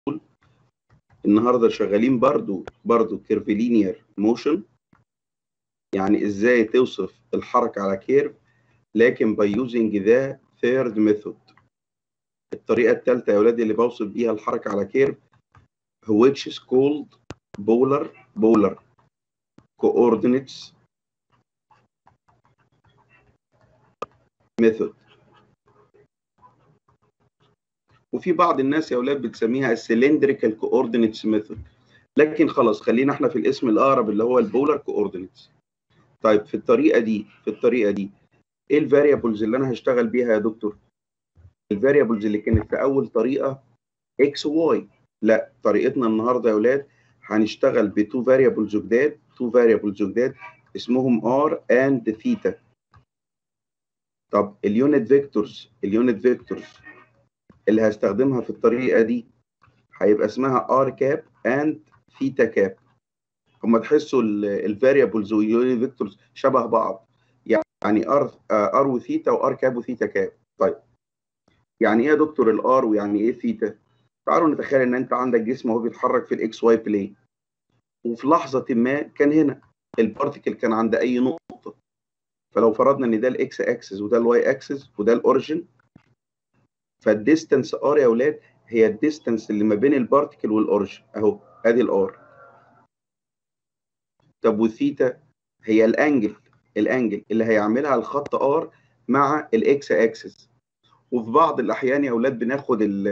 النهارده شغالين برضو برضو كيرفلينير موشن يعني ازاي توصف الحركه على كيرف لكن by using the third method الطريقه الثالثه يا اولادي اللي بوصف بيها الحركه على كيرف which is called polar polar coordinates method وفي بعض الناس يا اولاد بتسميها السلندريكال كوردينيتس ميثود لكن خلاص خلينا احنا في الاسم الاقرب اللي هو البولار كوردينيتس طيب في الطريقه دي في الطريقه دي ايه الفاريبلز اللي انا هشتغل بيها يا دكتور الفاريبلز اللي كانت في اول طريقه اكس وواي لا طريقتنا النهارده يا اولاد هنشتغل بتو فاريبلز جداد تو فاريبلز جداد اسمهم ار اند ثيتا طب اليونت فيكتورز اليونت فيكتورز اللي هستخدمها في الطريقه دي هيبقى اسمها ار كاب اند ثيتا كاب هما تحسوا الفاريبلز واليونت فيكتورز شبه بعض يعني ار ار وثيتا وار كاب وثيتا كاب طيب يعني ايه يا دكتور الار ويعني ايه ثيتا تعالوا نتخيل ان انت عندك جسم هو بيتحرك في الاكس واي بلين وفي لحظه ما كان هنا البارتيكل كان عند اي نقطه فلو فرضنا ان ده الاكس اكسس وده الواي اكسس وده الاوريجن فالديستنس ار يا اولاد هي الديستنس اللي ما بين البارتيكل والاوريجن اهو ادي الار طب والثيتا هي الانجل الانجل اللي هيعملها الخط ار مع الاكس اكسس وفي بعض الاحيان يا اولاد بناخد ال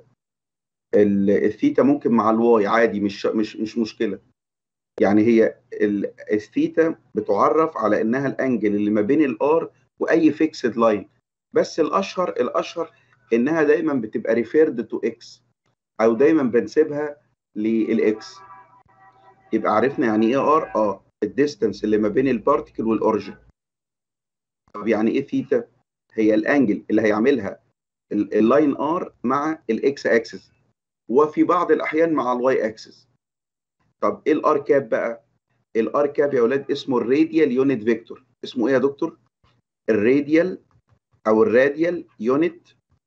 الثيتا ممكن مع الواي عادي مش مش مش مشكله يعني هي الثيتا بتعرف على انها الانجل اللي ما بين الار واي فيكسد لاين بس الاشهر الاشهر انها دايما بتبقى ريفيرد تو اكس او دايما بنسيبها للاكس يبقى عرفنا يعني ايه ار اه الديستانس اللي ما بين البارتيكل والاوريجن طب يعني ايه ثيتا هي الانجل اللي هيعملها اللاين ار مع الاكس اكسس وفي بعض الاحيان مع الواي اكسس طب ايه الار كاب بقى الار كاب يا اولاد اسمه الراديال يونت فيكتور اسمه ايه يا دكتور الراديال او الراديال يونت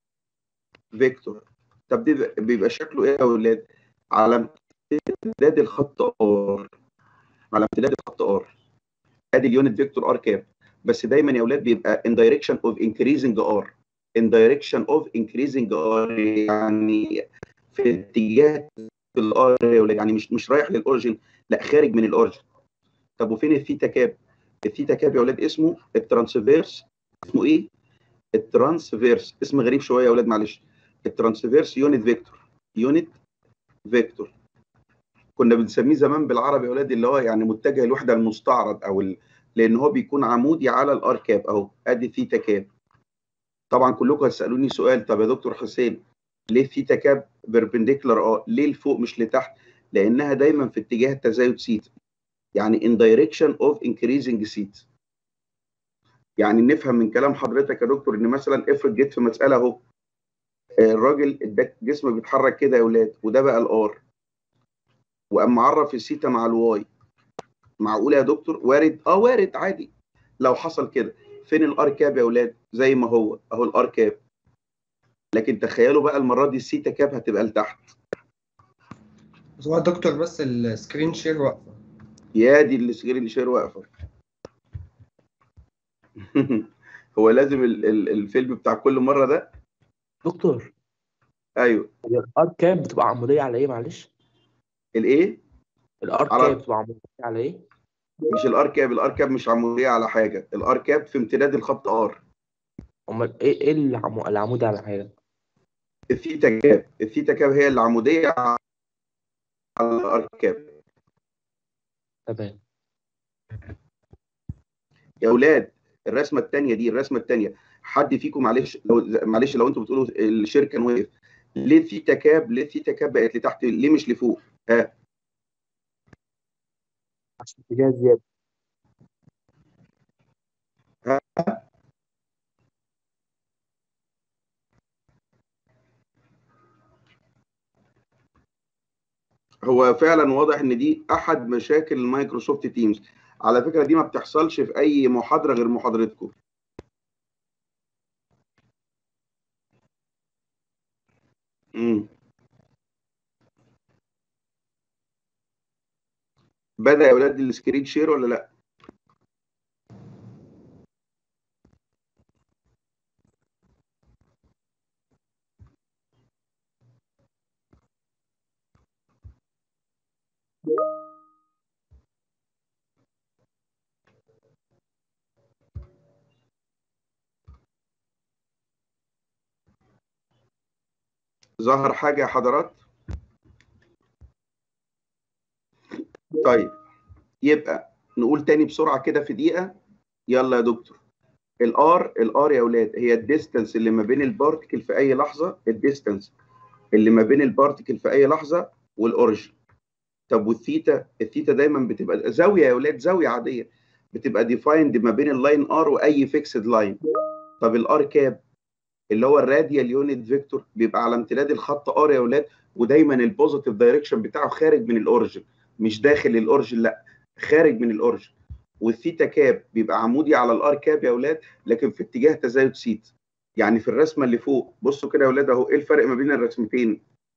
فيكتور طب دي بيبقى شكله ايه يا اولاد على امتداد الخط ار على امتداد الخط ار ادي اليونت فيكتور ار كاب بس دايما يا اولاد بيبقى in direction of increasing r in direction of increasing r يعني في اتجاه الار يا اولاد يعني مش مش رايح للاوريجن لا خارج من الاوريجن طب وفين الثيتا كاب الثيتا كاب يا اولاد اسمه الترانسفيرس اسمه ايه الترانسفيرس اسم غريب شويه يا اولاد معلش الترانسفيرس يونت فيكتور يونت فيكتور كنا بنسميه زمان بالعربي يا اولاد اللي هو يعني متجه الوحده المستعرض او ال... لان هو بيكون عمودي على الار كاب اهو ادي ثيتا كاب طبعا كلكم هتسالوني سؤال طب يا دكتور حسين ليه ثيتا كاب بيربنديكولار اه ليه لفوق مش لتحت لانها دايما في اتجاه التزايد سيتا يعني in direction of increasing سيتا يعني نفهم من كلام حضرتك يا دكتور ان مثلا افرض جيت في مساله اهو الراجل اداك جسم بيتحرك كده يا اولاد وده بقى الار وقام معرف السيتا مع الواي معقوله يا دكتور وارد اه وارد عادي لو حصل كده فين الار كاب يا اولاد زي ما هو اهو الار كاب لكن تخيلوا بقى المره دي السيتا كاب هتبقى لتحت بس هو دكتور بس السكرين شير واقفه يا دي السكرين شير واقفه هو لازم ال ال الفيلم بتاع كل مره ده دكتور ايوه هي الار كاب بتبقى عموديه على ايه معلش الايه الار على- كاب بتبقى عموديه على ايه مش الار كاب الار كاب مش عموديه على حاجه الار كاب في امتداد الخط ار امال ايه ايه العمو... العمود على حاجه الثيتا كاب الثيتا كاب هي اللي عموديه على الار كاب تمام يا اولاد الرسمه الثانيه دي الرسمه الثانيه حد فيكم معلش لو معلش لو انتوا بتقولوا الشير كان واقف ليه الثيتا كاب ليه الثيتا كاب بقت لتحت ليه مش لفوق ها عشان اتجاه زياده هو فعلا واضح ان دي احد مشاكل المايكروسوفت تيمز على فكره دي ما بتحصلش في اي محاضره غير محاضرتكم امم بدا يا اولاد السكرين شير ولا لا ظهر حاجه يا حضرات طيب يبقى نقول تاني بسرعه كده في دقيقه يلا يا دكتور الار الار يا اولاد هي الديستانس اللي ما بين البارتكل في اي لحظه الديستانس اللي ما بين البارتكل في اي لحظه والاوريجن طب والثيتا الثيتا دايما بتبقى زاويه يا اولاد زاويه عاديه بتبقى ديفايند ما بين اللاين ار واي فيكسد لاين طب الار كاب اللي هو الراديال يونت فيكتور بيبقى على امتداد الخط ار يا اولاد ودايما البوزيتيف دايركشن بتاعه خارج من الاوريجن مش داخل الاوريجن لا خارج من الاوريجن والثيتا كاب بيبقى عمودي على الار كاب يا اولاد لكن في اتجاه تزايد سيت يعني في الرسمه اللي فوق بصوا كده يا اولاد اهو ايه الفرق ما بين الرسمتين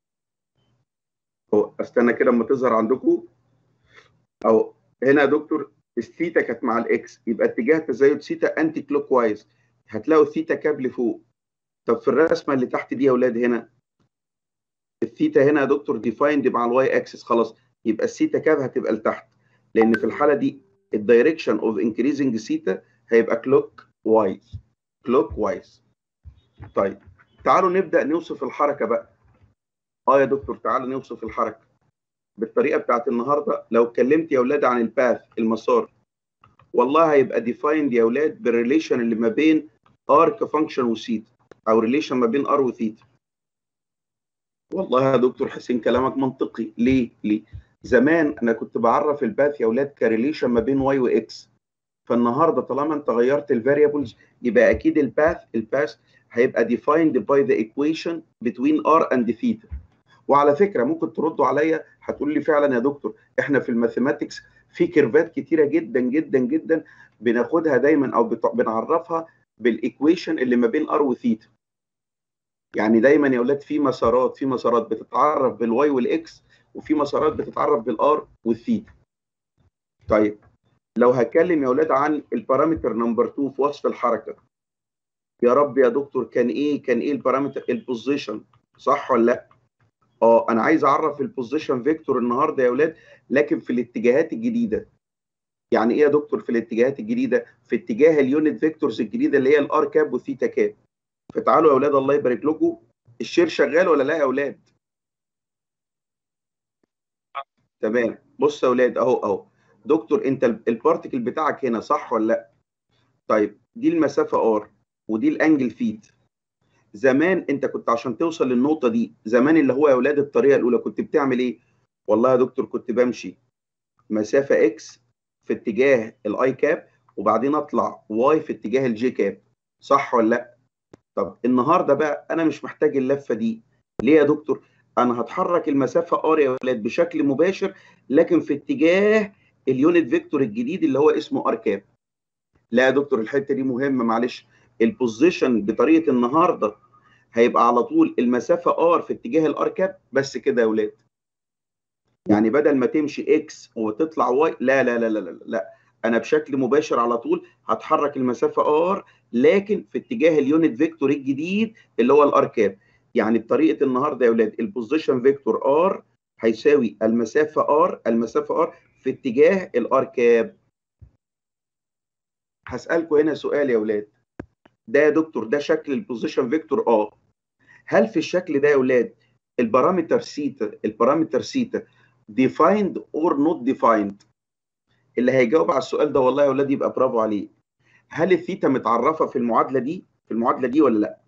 اهو استنى كده اما تظهر عندكم اهو هنا يا دكتور الثيتا كانت مع الاكس يبقى اتجاه تزايد سيتا انتي كلوك وايز هتلاقوا الثيتا كاب لفوق طب في الرسمه اللي تحت دي يا اولاد هنا الثيتا هنا يا دكتور ديفايند مع الواي اكسس خلاص يبقى الثيتا كاب هتبقى لتحت لان في الحاله دي الدايركشن اوف انكريزنج ثيتا هيبقى كلوك وايز كلوك وايز طيب تعالوا نبدا نوصف الحركه بقى اه يا دكتور تعالوا نوصف الحركه بالطريقه بتاعت النهارده لو اتكلمت يا اولاد عن الباث المسار والله هيبقى ديفايند يا اولاد بالريليشن اللي ما بين ار كفانكشن وثيتا او ريليشن ما بين ار وثيتا والله يا دكتور حسين كلامك منطقي ليه ليه زمان انا كنت بعرف الباث يا اولاد كريليشن ما بين واي واكس فالنهارده طالما انت غيرت الفاريبلز يبقى اكيد الباث الباث هيبقى defined by the equation between r and theta وعلى فكره ممكن تردوا عليا هتقول لي فعلا يا دكتور احنا في الماثيماتكس في كيرفات كتيره جدا جدا جدا بناخدها دايما او بنعرفها بالايكويشن اللي ما بين ار وثيتا يعني دايما يا اولاد في مسارات في مسارات بتتعرف بالواي والاكس وفي مسارات بتتعرف بالار والثيتا طيب لو هتكلم يا اولاد عن البارامتر نمبر 2 في وصف الحركه يا رب يا دكتور كان ايه كان ايه البارامتر البوزيشن صح ولا لا اه انا عايز اعرف البوزيشن فيكتور النهارده يا اولاد لكن في الاتجاهات الجديده يعني ايه يا دكتور في الاتجاهات الجديده في اتجاه اليونت فيكتورز الجديده اللي هي الار كاب والثيتا كاب فتعالوا يا اولاد الله يبارك لكم الشير شغال ولا لا يا اولاد تمام بص يا اولاد اهو اهو دكتور انت البارتكل بتاعك هنا صح ولا لا طيب دي المسافه ار ودي الانجل فيت زمان انت كنت عشان توصل للنقطه دي زمان اللي هو يا اولاد الطريقه الاولى كنت بتعمل ايه والله يا دكتور كنت بمشي مسافه اكس في اتجاه الاي كاب وبعدين اطلع واي في اتجاه الجي كاب صح ولا لا طب النهارده بقى انا مش محتاج اللفه دي ليه يا دكتور انا هتحرك المسافه ار يا اولاد بشكل مباشر لكن في اتجاه اليونت فيكتور الجديد اللي هو اسمه ار كاب لا يا دكتور الحته دي مهمه معلش البوزيشن بطريقه النهارده هيبقى على طول المسافه ار في اتجاه الار كاب بس كده يا اولاد يعني بدل ما تمشي اكس وتطلع واي لا لا لا لا لا, لا. انا بشكل مباشر على طول هتحرك المسافه ار لكن في اتجاه اليونت فيكتور الجديد اللي هو الار كاب يعني بطريقه النهارده يا اولاد البوزيشن فيكتور ار هيساوي المسافه ار المسافه ار في اتجاه الار كاب هسالكم هنا سؤال يا اولاد ده يا دكتور ده شكل البوزيشن فيكتور اه هل في الشكل ده يا اولاد البارامتر سيتا البارامتر سيتا defined or not defined اللي هيجاوب على السؤال ده والله يا اولاد يبقى برافو عليه هل الثيتا متعرفه في المعادله دي في المعادله دي ولا لا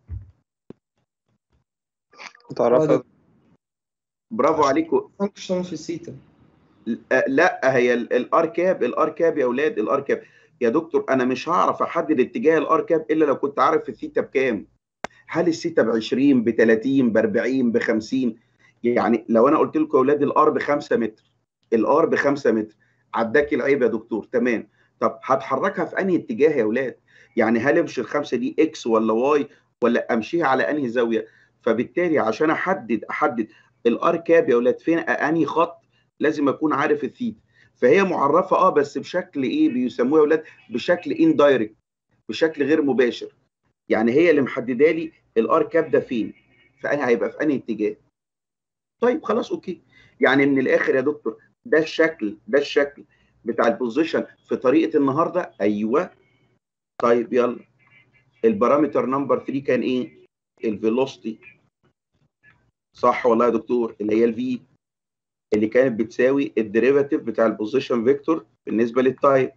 متعرفة برافو عليكم فانكشن في السيتا لا هي الار كاب الار كاب يا اولاد الار كاب يا دكتور انا مش هعرف احدد اتجاه الار كاب الا لو كنت عارف الثيتا بكام هل الثيتا ب 20 ب 30 ب 40 ب 50 يعني لو انا قلت لكم يا اولاد الار ب 5 متر الار ب 5 متر عداك العيب يا دكتور تمام طب هتحركها في انهي اتجاه يا اولاد يعني هل امشي الخمسه دي اكس ولا واي ولا امشيها على انهي زاويه فبالتالي عشان احدد احدد الار كاب يا اولاد فين انهي خط لازم اكون عارف الثيتا فهي معرفه اه بس بشكل ايه بيسموها يا اولاد بشكل اندايركت بشكل غير مباشر يعني هي اللي محدده لي الار كاب ده فين فانا هيبقى في انهي اتجاه طيب خلاص اوكي يعني من الاخر يا دكتور ده الشكل ده الشكل بتاع البوزيشن في طريقه النهارده ايوه طيب يلا البارامتر نمبر 3 كان ايه الفيلوسيتي صح والله يا دكتور اللي هي الفي اللي كانت بتساوي الديريفاتيف بتاع البوزيشن فيكتور بالنسبه للتايم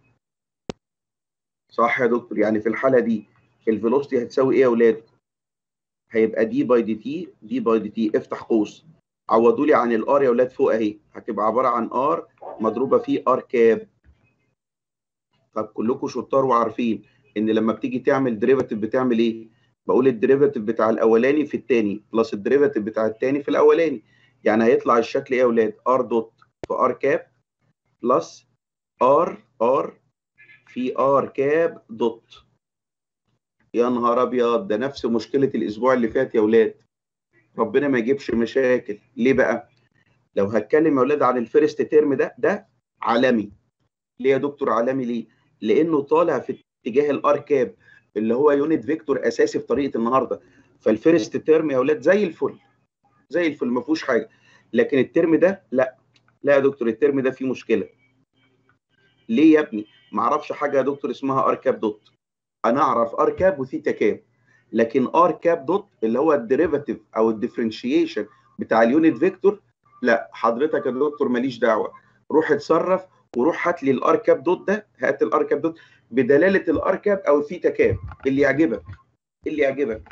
صح يا دكتور يعني في الحاله دي الفيلوسيتي هتساوي ايه يا اولاد هيبقى دي باي دي تي دي باي دي تي افتح قوس عوضوا لي عن الار يا اولاد فوق اهي هتبقى عباره عن ار مضروبه في ار كاب طب كلكم شطار وعارفين ان لما بتيجي تعمل ديريفاتيف بتعمل ايه بقول الديريفاتيف بتاع الاولاني في الثاني بلس الديريفاتيف بتاع الثاني في الاولاني يعني هيطلع الشكل ايه يا اولاد ار دوت في ار كاب بلس ار ار في ار كاب دوت يا نهار ابيض ده نفس مشكله الاسبوع اللي فات يا اولاد ربنا ما يجيبش مشاكل ليه بقى لو هتكلم يا اولاد عن الفيرست تيرم ده ده عالمي ليه يا دكتور عالمي ليه لانه طالع في اتجاه الار كاب اللي هو يونت فيكتور اساسي في طريقه النهارده فالفيرست تيرم يا اولاد زي الفل زي الفل ما فيهوش حاجه لكن الترم ده لا لا يا دكتور الترم ده فيه مشكله ليه يا ابني ما اعرفش حاجه يا دكتور اسمها ار كاب دوت انا اعرف ار كاب وثيتا كاب لكن ار كاب دوت اللي هو الديريفاتيف او الديفرنشيشن بتاع اليونت فيكتور لا حضرتك يا دكتور ماليش دعوه روح اتصرف وروح هات لي الار كاب دوت ده هات الار كاب دوت بدلاله الار كاب او الثيتا كاب اللي يعجبك اللي يعجبك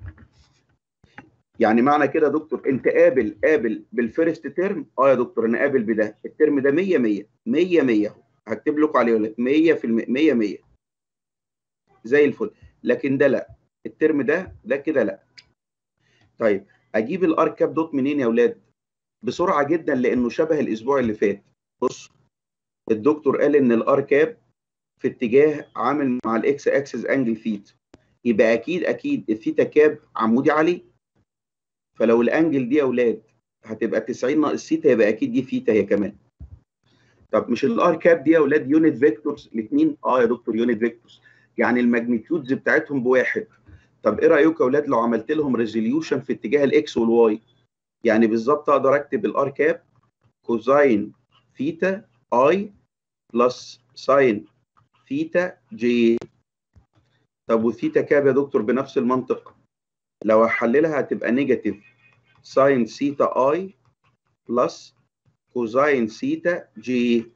يعني معنى كده يا دكتور انت قابل قابل بالفيرست ترم اه يا دكتور انا قابل بده الترم ده 100 100 100 100 هكتب لكم عليه 100 في 100 100 زي الفل لكن ده لا الترم ده ده كده لا طيب اجيب الار كاب دوت منين يا اولاد بسرعه جدا لانه شبه الاسبوع اللي فات بص الدكتور قال ان الار كاب في اتجاه عامل مع الاكس اكسس انجل ثيتا يبقى اكيد اكيد الثيتا كاب عمودي عليه فلو الانجل دي يا اولاد هتبقى 90 ناقص ثيتا يبقى اكيد دي ثيتا هي كمان طب مش الار كاب دي يا اولاد يونت فيكتورز الاثنين اه يا دكتور يونت فيكتورز يعني الماجنتيودز بتاعتهم بواحد طب ايه رايكم يا اولاد لو عملت لهم ريزوليوشن في اتجاه الاكس والواي يعني بالظبط اقدر اكتب الار كاب كوزاين ثيتا اي بلس ساين ثيتا جي طب وثيتا كاب يا دكتور بنفس المنطق لو احللها هتبقى نيجاتيف ساين ثيتا اي بلس كوزاين ثيتا جي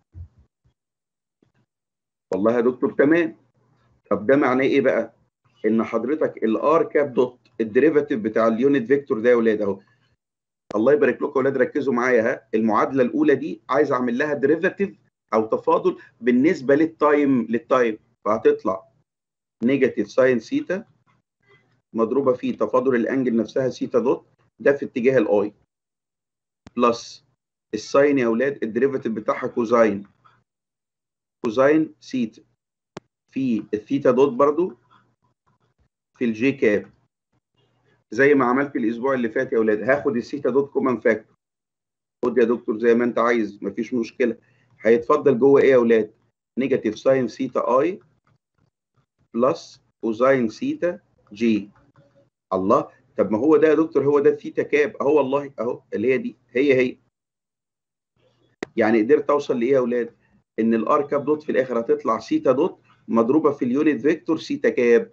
والله يا دكتور تمام طب ده معناه ايه بقى ان حضرتك الار كاب دوت الديريفاتيف بتاع اليونت فيكتور ده يا اولاد اهو الله يبارك لكم يا اولاد ركزوا معايا ها المعادله الاولى دي عايز اعمل لها ديريفاتيف او تفاضل بالنسبه للتايم للتايم فهتطلع نيجاتيف ساين ثيتا مضروبه في تفاضل الانجل نفسها ثيتا دوت ده في اتجاه الاي بلس الساين يا اولاد الديريفاتيف بتاعها كوزاين كوزاين ثيتا في الثيتا دوت برضو في الجي كاب زي ما عملت الاسبوع اللي فات يا اولاد هاخد الثيتا دوت كومن فاكتور خد يا دكتور زي ما انت عايز مفيش مشكله هيتفضل جوه ايه يا اولاد نيجاتيف ساين ثيتا اي بلس كوزاين ثيتا جي الله طب ما هو ده يا دكتور هو ده الثيتا كاب اهو والله اهو اللي هي دي هي هي يعني قدرت اوصل لايه يا اولاد ان الار كاب دوت في الاخر هتطلع ثيتا دوت مضروبه في اليونت فيكتور ثيتا كاب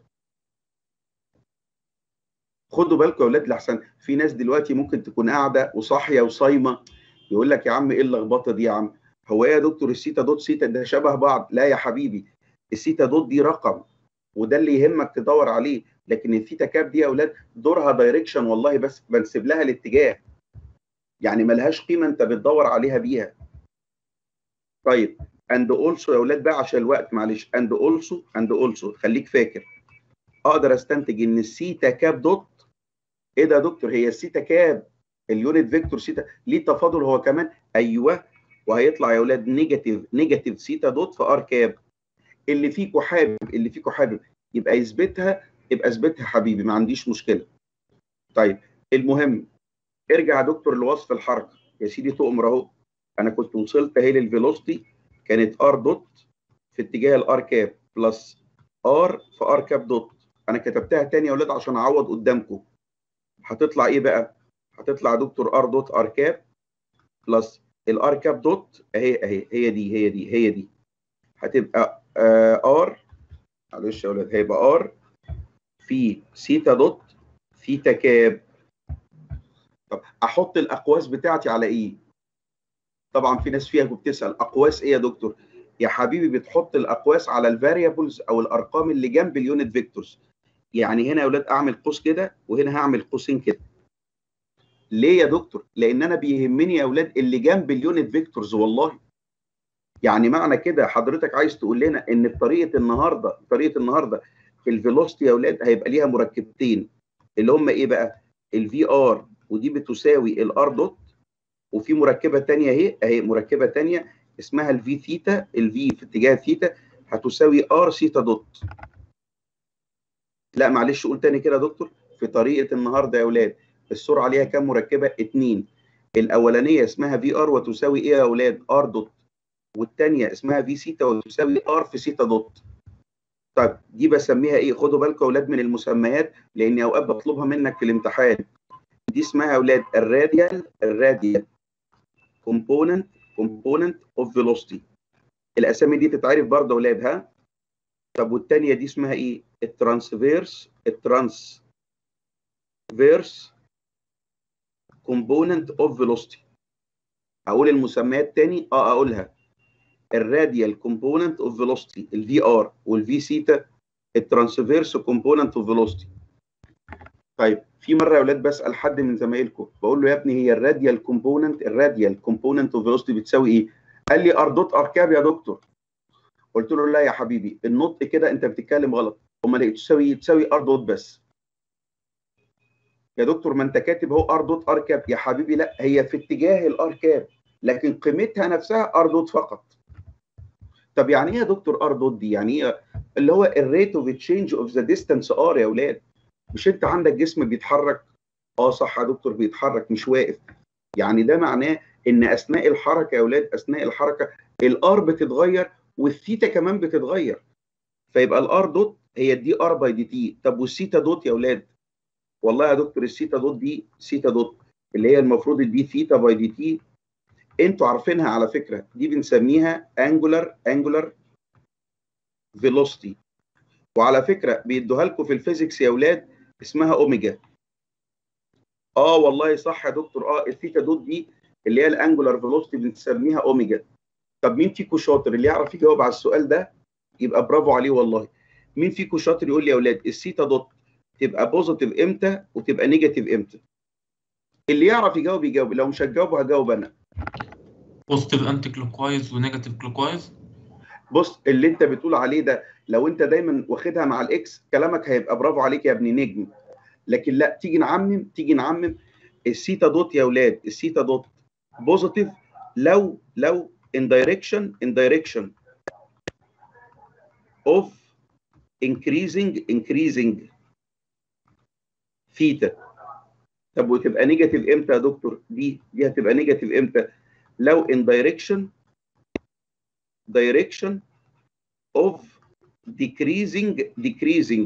خدوا بالكم يا اولاد لحسن في ناس دلوقتي ممكن تكون قاعده وصاحيه وصايمه يقول لك يا عم ايه اللخبطه دي يا عم هو ايه يا دكتور السيتا دوت سيتا ده شبه بعض لا يا حبيبي السيتا دوت دي رقم وده اللي يهمك تدور عليه لكن الثيتا كاب دي يا اولاد دورها دايركشن والله بس بنسب لها الاتجاه يعني ملهاش قيمه انت بتدور عليها بيها طيب اند اولسو يا اولاد بقى عشان الوقت معلش اند اولسو اند اولسو خليك فاكر اقدر استنتج ان السيتا كاب دوت ايه ده يا دكتور هي السيتا كاب اليونت فيكتور سيتا ليه تفاضل هو كمان ايوه وهيطلع يا اولاد نيجاتيف نيجاتيف سيتا دوت في ار كاب اللي فيكو حابب اللي فيكو حابب يبقى يثبتها يبقى اثبتها حبيبي ما عنديش مشكله طيب المهم ارجع يا دكتور لوصف الحركه يا سيدي تؤمر اهو انا كنت وصلت اهي للفيلوسيتي كانت ار دوت في اتجاه الار كاب بلس ار في ار كاب دوت انا كتبتها تاني يا اولاد عشان اعوض قدامكم هتطلع ايه بقى هتطلع دكتور ار دوت ار كاب بلس الار كاب دوت اهي اهي هي دي هي دي هي دي هتبقى ار معلش يا اولاد هيبقى ار في سيتا دوت ثيتا كاب طب احط الاقواس بتاعتي على ايه طبعا في ناس فيها بتسال اقواس ايه يا دكتور يا حبيبي بتحط الاقواس على الفاريبلز او الارقام اللي جنب اليونت فيكتورز يعني هنا يا اولاد اعمل قوس كده وهنا هعمل قوسين كده ليه يا دكتور لان انا بيهمني يا اولاد اللي جنب اليونت فيكتورز والله يعني معنى كده حضرتك عايز تقول لنا ان بطريقه النهارده طريقه النهارده الفيلوسيتي يا اولاد هيبقى ليها مركبتين اللي هم ايه بقى الفي ار ودي بتساوي الار دوت وفي مركبه ثانيه اهي اهي مركبه ثانيه اسمها الفي ثيتا الفي في اتجاه ثيتا هتساوي ار ثيتا دوت لا معلش قول تاني كده يا دكتور في طريقه النهارده يا اولاد السرعه ليها كام مركبه اتنين الاولانيه اسمها في ار وتساوي ايه يا اولاد ار دوت والثانيه اسمها في سيتا وتساوي ار في سيتا دوت طيب دي بسميها ايه خدوا بالكم يا اولاد من المسميات لان اوقات بطلبها منك في الامتحان دي اسمها يا اولاد الراديال الراديال كومبوننت كومبوننت اوف فيلوسيتي الاسامي دي تتعرف برضه يا اولاد ها طب والثانيه دي اسمها ايه الترانسفيرس الترانس فيرس كومبوننت اوف فيلوسيتي اقول المسميات تاني اه اقولها الراديال كومبوننت اوف فيلوسيتي الفي ار والفي سيتا الترانسفيرس كومبوننت اوف فيلوسيتي طيب في مره يا اولاد بسال حد من زمايلكم بقول له يا ابني هي الراديال كومبوننت الراديال كومبوننت اوف فيلوسيتي بتساوي ايه قال لي ار دوت ار كاب يا دكتور قلت له لا يا حبيبي النطق كده انت بتتكلم غلط امال ايه تساوي تساوي ار دوت بس يا دكتور ما انت كاتب اهو ار دوت ار كاب يا حبيبي لا هي في اتجاه الار كاب لكن قيمتها نفسها ار دوت فقط طب يعني ايه يا دكتور ار دوت دي يعني ايه اللي هو الريت اوف تشينج اوف ذا ديستانس ار يا اولاد مش انت عندك جسم بيتحرك اه صح يا دكتور بيتحرك مش واقف يعني ده معناه ان اثناء الحركه يا اولاد اثناء الحركه الار بتتغير والثيتا كمان بتتغير فيبقى الار دوت هي الدي ار باي دي تي طب والثيتا دوت يا اولاد والله يا دكتور الثيتا دوت دي ثيتا دوت اللي هي المفروض الدي ثيتا باي دي تي انتوا عارفينها على فكره دي بنسميها انجولار انجولار فيلوسيتي وعلى فكره بيدوها لكم في الفيزيكس يا اولاد اسمها اوميجا اه والله صح يا دكتور اه الثيتا دوت دي اللي هي الانجولار فيلوسيتي بنسميها اوميجا طب مين فيكم شاطر اللي يعرف يجاوب على السؤال ده يبقى برافو عليه والله مين فيكم شاطر يقول لي يا اولاد الثيتا دوت تبقى بوزيتيف امتى وتبقى نيجاتيف امتى اللي يعرف يجاوب يجاوب لو مش هتجاوب هجاوب انا بوزيتيف انتي كلوكوايز ونيجاتيف كلوكوايز بص اللي انت بتقول عليه ده لو انت دايما واخدها مع الاكس كلامك هيبقى برافو عليك يا ابن نجم لكن لا تيجي نعمم تيجي نعمم السيتا دوت يا اولاد السيتا دوت بوزيتيف لو لو in direction in direction of increasing increasing ثيتا طب وتبقى نيجاتيف امتى يا دكتور دي دي هتبقى نيجاتيف امتى لو in direction direction of decreasing decreasing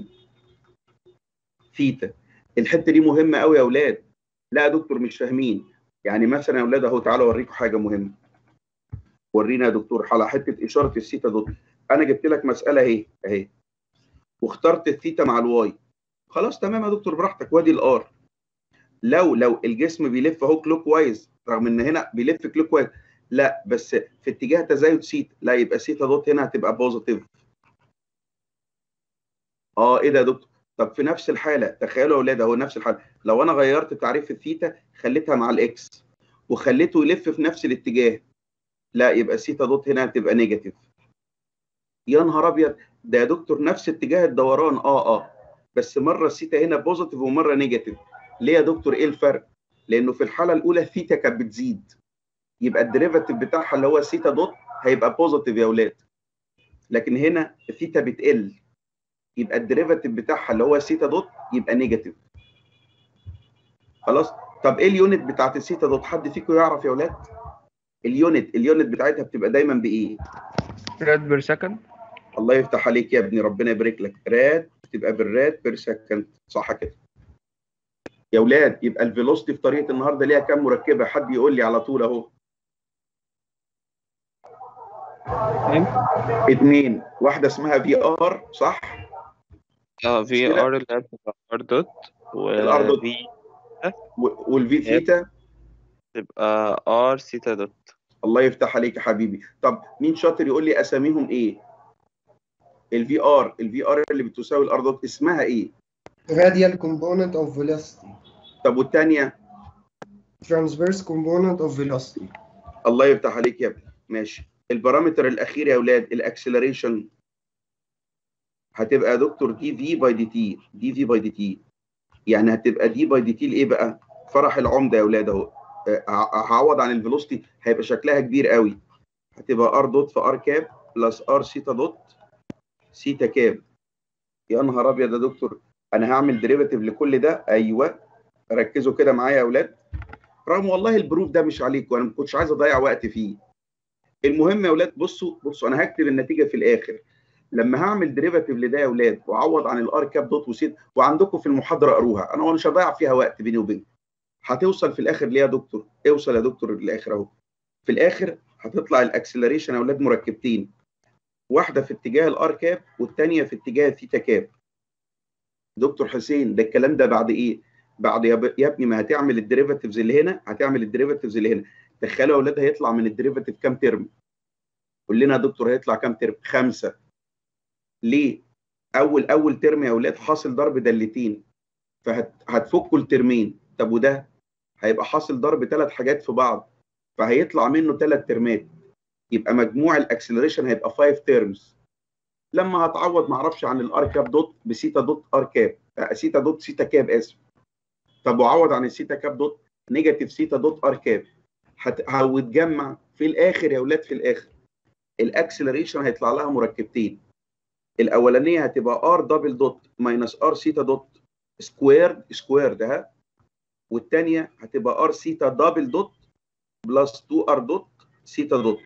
ثيتا الحته دي مهمه قوي يا اولاد لا يا دكتور مش فاهمين يعني مثلا يا اولاد اهو تعالوا اوريكم حاجه مهمه ورينا يا دكتور على حته اشاره الثيتا دوت انا جبت لك مساله اهي اهي واخترت الثيتا مع الواي خلاص تمام يا دكتور براحتك وادي الار لو لو الجسم بيلف اهو كلوك وايز رغم ان هنا بيلف كلوك وايز لا بس في اتجاه تزايد سيتا لا يبقى سيتا دوت هنا هتبقى بوزيتيف اه ايه ده يا دكتور طب في نفس الحاله تخيلوا يا اولاد اهو نفس الحاله لو انا غيرت تعريف الثيتا خليتها مع الاكس وخليته يلف في نفس الاتجاه لا يبقى سيتا دوت هنا هتبقى نيجاتيف يا نهار ابيض ده يا دكتور نفس اتجاه الدوران اه اه بس مره السيتا هنا بوزيتيف ومره نيجاتيف ليه يا دكتور ايه الفرق لانه في الحاله الاولى الثيتا كانت بتزيد يبقى الديريفاتيف بتاعها اللي هو سيتا دوت هيبقى بوزيتيف يا اولاد لكن هنا الثيتا بتقل يبقى الديريفاتيف بتاعها اللي هو سيتا دوت يبقى نيجاتيف خلاص طب ايه اليونت بتاعت السيتا دوت حد فيكم يعرف يا اولاد اليونت اليونت بتاعتها بتبقى دايما بايه راد بير سكند الله يفتح عليك يا ابني ربنا يبارك لك رات بتبقى بالرات بير سكند صح كده يا اولاد يبقى الفيلوسيتي في طريقه النهارده ليها كام مركبه حد يقول لي على طول اهو اتنين واحده اسمها في ار صح اه في كده. ار اللي هي بتبقى ار دوت الار دوت. وفي و- والفي ثيتا تبقى ار سيتا دوت الله يفتح عليك يا حبيبي طب مين شاطر يقول لي اساميهم ايه الفي ار الفي ار اللي بتساوي الار دوت اسمها ايه radial component of velocity طب والثانيه transverse component of velocity الله يفتح عليك يا ابني ماشي البارامتر الاخير يا اولاد الاكسلريشن هتبقى يا دكتور دي في باي دي تي دي في باي دي تي يعني هتبقى دي باي دي تي لايه بقى فرح العمده يا اولاد اهو آه، ه- هعوض عن الفيلوسيتي هيبقى شكلها كبير قوي هتبقى ار دوت في ار كاب بلس ار سيتا دوت سيتا كاب يا نهار ابيض يا دكتور انا هعمل ديريفاتيف لكل ده ايوه ركزوا كده معايا يا اولاد رغم والله البروف ده مش عليكم انا ما كنتش عايز اضيع وقت فيه المهم يا اولاد بصوا بصوا انا هكتب النتيجه في الاخر لما هعمل ديريفاتيف لده يا اولاد واعوض عن الار كاب دوت وسيت وعندكم في المحاضره قروها انا مش هضيع فيها وقت بيني وبينكم هتوصل في الاخر ليه يا دكتور اوصل يا دكتور للاخر اهو في الاخر هتطلع الاكسلريشن يا اولاد مركبتين واحده في اتجاه الار كاب والثانيه في اتجاه الثيتا كاب دكتور حسين ده الكلام ده بعد ايه بعد يا, ب... يا ابني ما هتعمل الديريفاتيفز اللي هنا هتعمل الديريفاتيفز اللي هنا تخيلوا يا اولاد هيطلع من الديريفاتيف كام ترم قول لنا يا دكتور هيطلع كام ترم خمسه ليه اول اول ترم يا اولاد حاصل ضرب دالتين فهتفكوا الترمين طب وده هيبقى حاصل ضرب ثلاث حاجات في بعض فهيطلع منه ثلاث ترمات يبقى مجموع الاكسلريشن هيبقى 5 تيرمز لما هتعوض ما اعرفش عن الار كاب دوت بسيتا دوت ار كاب آه، سيتا دوت سيتا كاب اسف طب وعوض عن السيتا كاب دوت نيجاتيف سيتا دوت ار كاب هت- هتجمع في الاخر يا اولاد في الاخر الاكسلريشن هيطلع لها مركبتين الاولانيه هتبقى ار دبل دوت ماينس ار سيتا دوت سكويرد سكويرد ها والثانيه هتبقى ار سيتا دبل دوت بلس 2 ار دوت سيتا دوت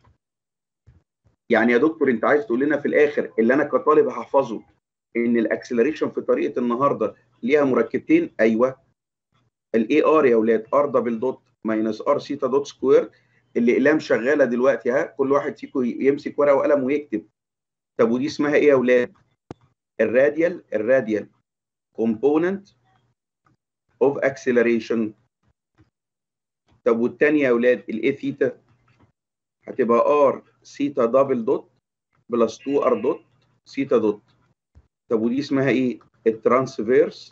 يعني يا دكتور انت عايز تقول لنا في الاخر اللي انا كطالب هحفظه ان الاكسلريشن في طريقه النهارده ليها مركبتين ايوه الاي ار يا اولاد ار دبل دوت ماينس ار سيتا دوت سكوير الاقلام شغاله دلوقتي ها كل واحد فيكم يمسك ورقه وقلم ويكتب طب ودي اسمها ايه يا اولاد الراديال الراديال كومبوننت اوف اكسلريشن طب والثانيه يا اولاد الاي ثيتا هتبقى ار سيتا دبل دوت بلس 2 ار دوت سيتا دوت طب ودي اسمها ايه الترانسفيرس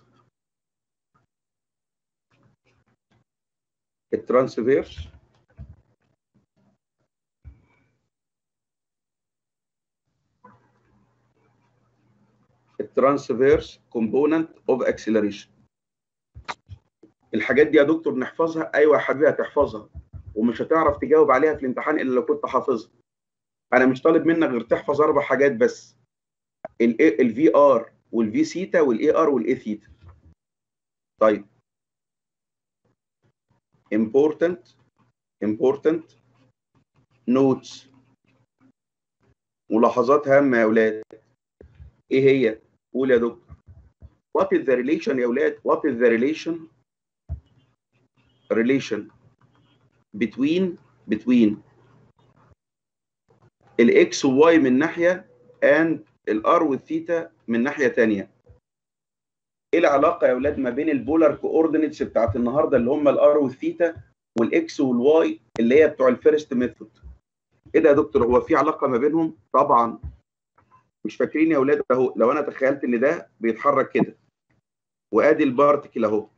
الترانسفيرس الترانسفيرس كومبوننت اوف اكسلريشن الحاجات دي يا دكتور نحفظها ايوه يا حبيبي هتحفظها ومش هتعرف تجاوب عليها في الامتحان الا لو كنت حافظها انا مش طالب منك غير تحفظ اربع حاجات بس الفي ار والفي سيتا والاي ار والاي ثيتا طيب important important notes ملاحظات هامة يا أولاد إيه هي؟ قول يا دكتور What is the relation يا أولاد؟ What is the relation relation between between الاكس والواي من ناحية and الار والثيتا من ناحية تانية ايه العلاقة يا أولاد ما بين البولار كوردينيتس بتاعت النهاردة اللي هم الار والثيتا والاكس والواي اللي هي بتوع الفيرست ميثود ايه ده يا دكتور هو في علاقة ما بينهم؟ طبعا مش فاكرين يا أولاد اهو لو أنا تخيلت إن ده بيتحرك كده وادي البارتكل اهو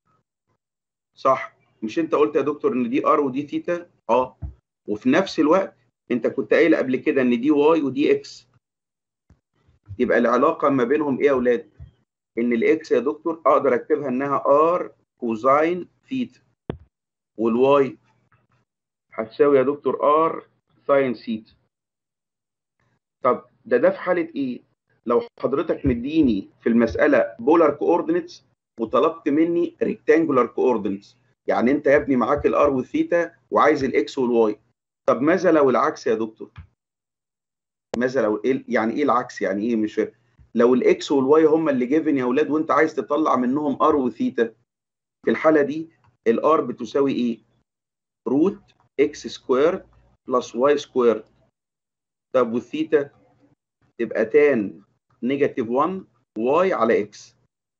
صح مش انت قلت يا دكتور ان دي ار ودي ثيتا اه وفي نفس الوقت انت كنت قايل قبل كده ان دي واي ودي اكس يبقى العلاقه ما بينهم ايه يا اولاد ان الاكس يا دكتور اقدر اكتبها انها ار كوزاين ثيتا والواي هتساوي يا دكتور ار ساين ثيتا طب ده ده في حاله ايه لو حضرتك مديني في المساله بولار كوردينيتس وطلبت مني ريكتانجولار كوردينيتس يعني انت يا ابني معاك الار والثيتا وعايز الاكس والواي طب ماذا لو العكس يا دكتور ماذا لو إيه يعني ايه العكس يعني ايه مش فاهم لو الاكس والواي هم اللي جيفن يا اولاد وانت عايز تطلع منهم ار وثيتا في الحاله دي الار بتساوي ايه روت اكس سكوير بلس واي سكوير طب والثيتا تبقى تان نيجاتيف 1 واي على اكس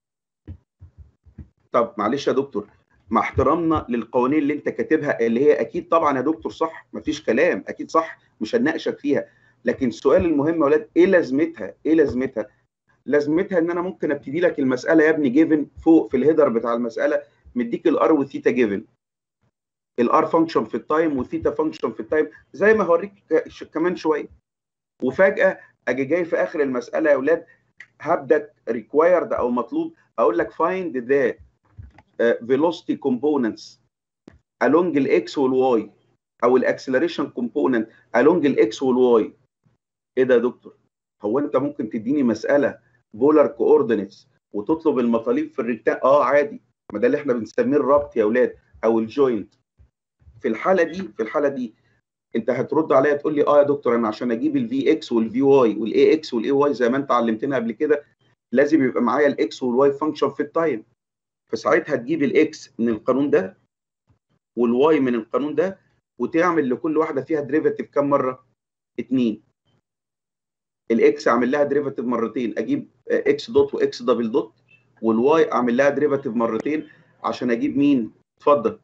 طب معلش يا دكتور مع احترامنا للقوانين اللي انت كاتبها اللي هي اكيد طبعا يا دكتور صح مفيش كلام اكيد صح مش هنناقشك فيها لكن السؤال المهم يا ولاد ايه لازمتها ايه لازمتها لازمتها ان انا ممكن ابتدي لك المساله يا ابني جيفن فوق في الهيدر بتاع المساله مديك الار والثيتا جيفن الار فانكشن في التايم والثيتا فانكشن في التايم زي ما هوريك ك- كمان شويه وفجاه اجي جاي في اخر المساله يا اولاد هبدا ريكوايرد او مطلوب اقول لك find the uh, velocity components along الاكس والواي او الاكسلريشن كومبوننت along الاكس والواي ايه ده يا دكتور هو انت ممكن تديني مساله بولار كوردينيتس وتطلب المطالب في الريكتان اه عادي ما ده اللي احنا بنسميه الربط يا اولاد او الجوينت في الحاله دي في الحاله دي انت هترد عليا تقول لي اه يا دكتور انا عشان اجيب الفي اكس والفي واي والاي اكس والاي واي زي ما انت علمتنا قبل كده لازم يبقى معايا الاكس والواي فانكشن في التايم فساعتها تجيب الاكس من القانون ده والواي من القانون ده وتعمل لكل واحده فيها ديريفاتيف كام مره؟ اتنين الاكس اعمل لها ديريفاتيف مرتين اجيب اكس دوت واكس دبل دوت والواي اعمل لها ديريفاتيف مرتين عشان اجيب مين؟ اتفضل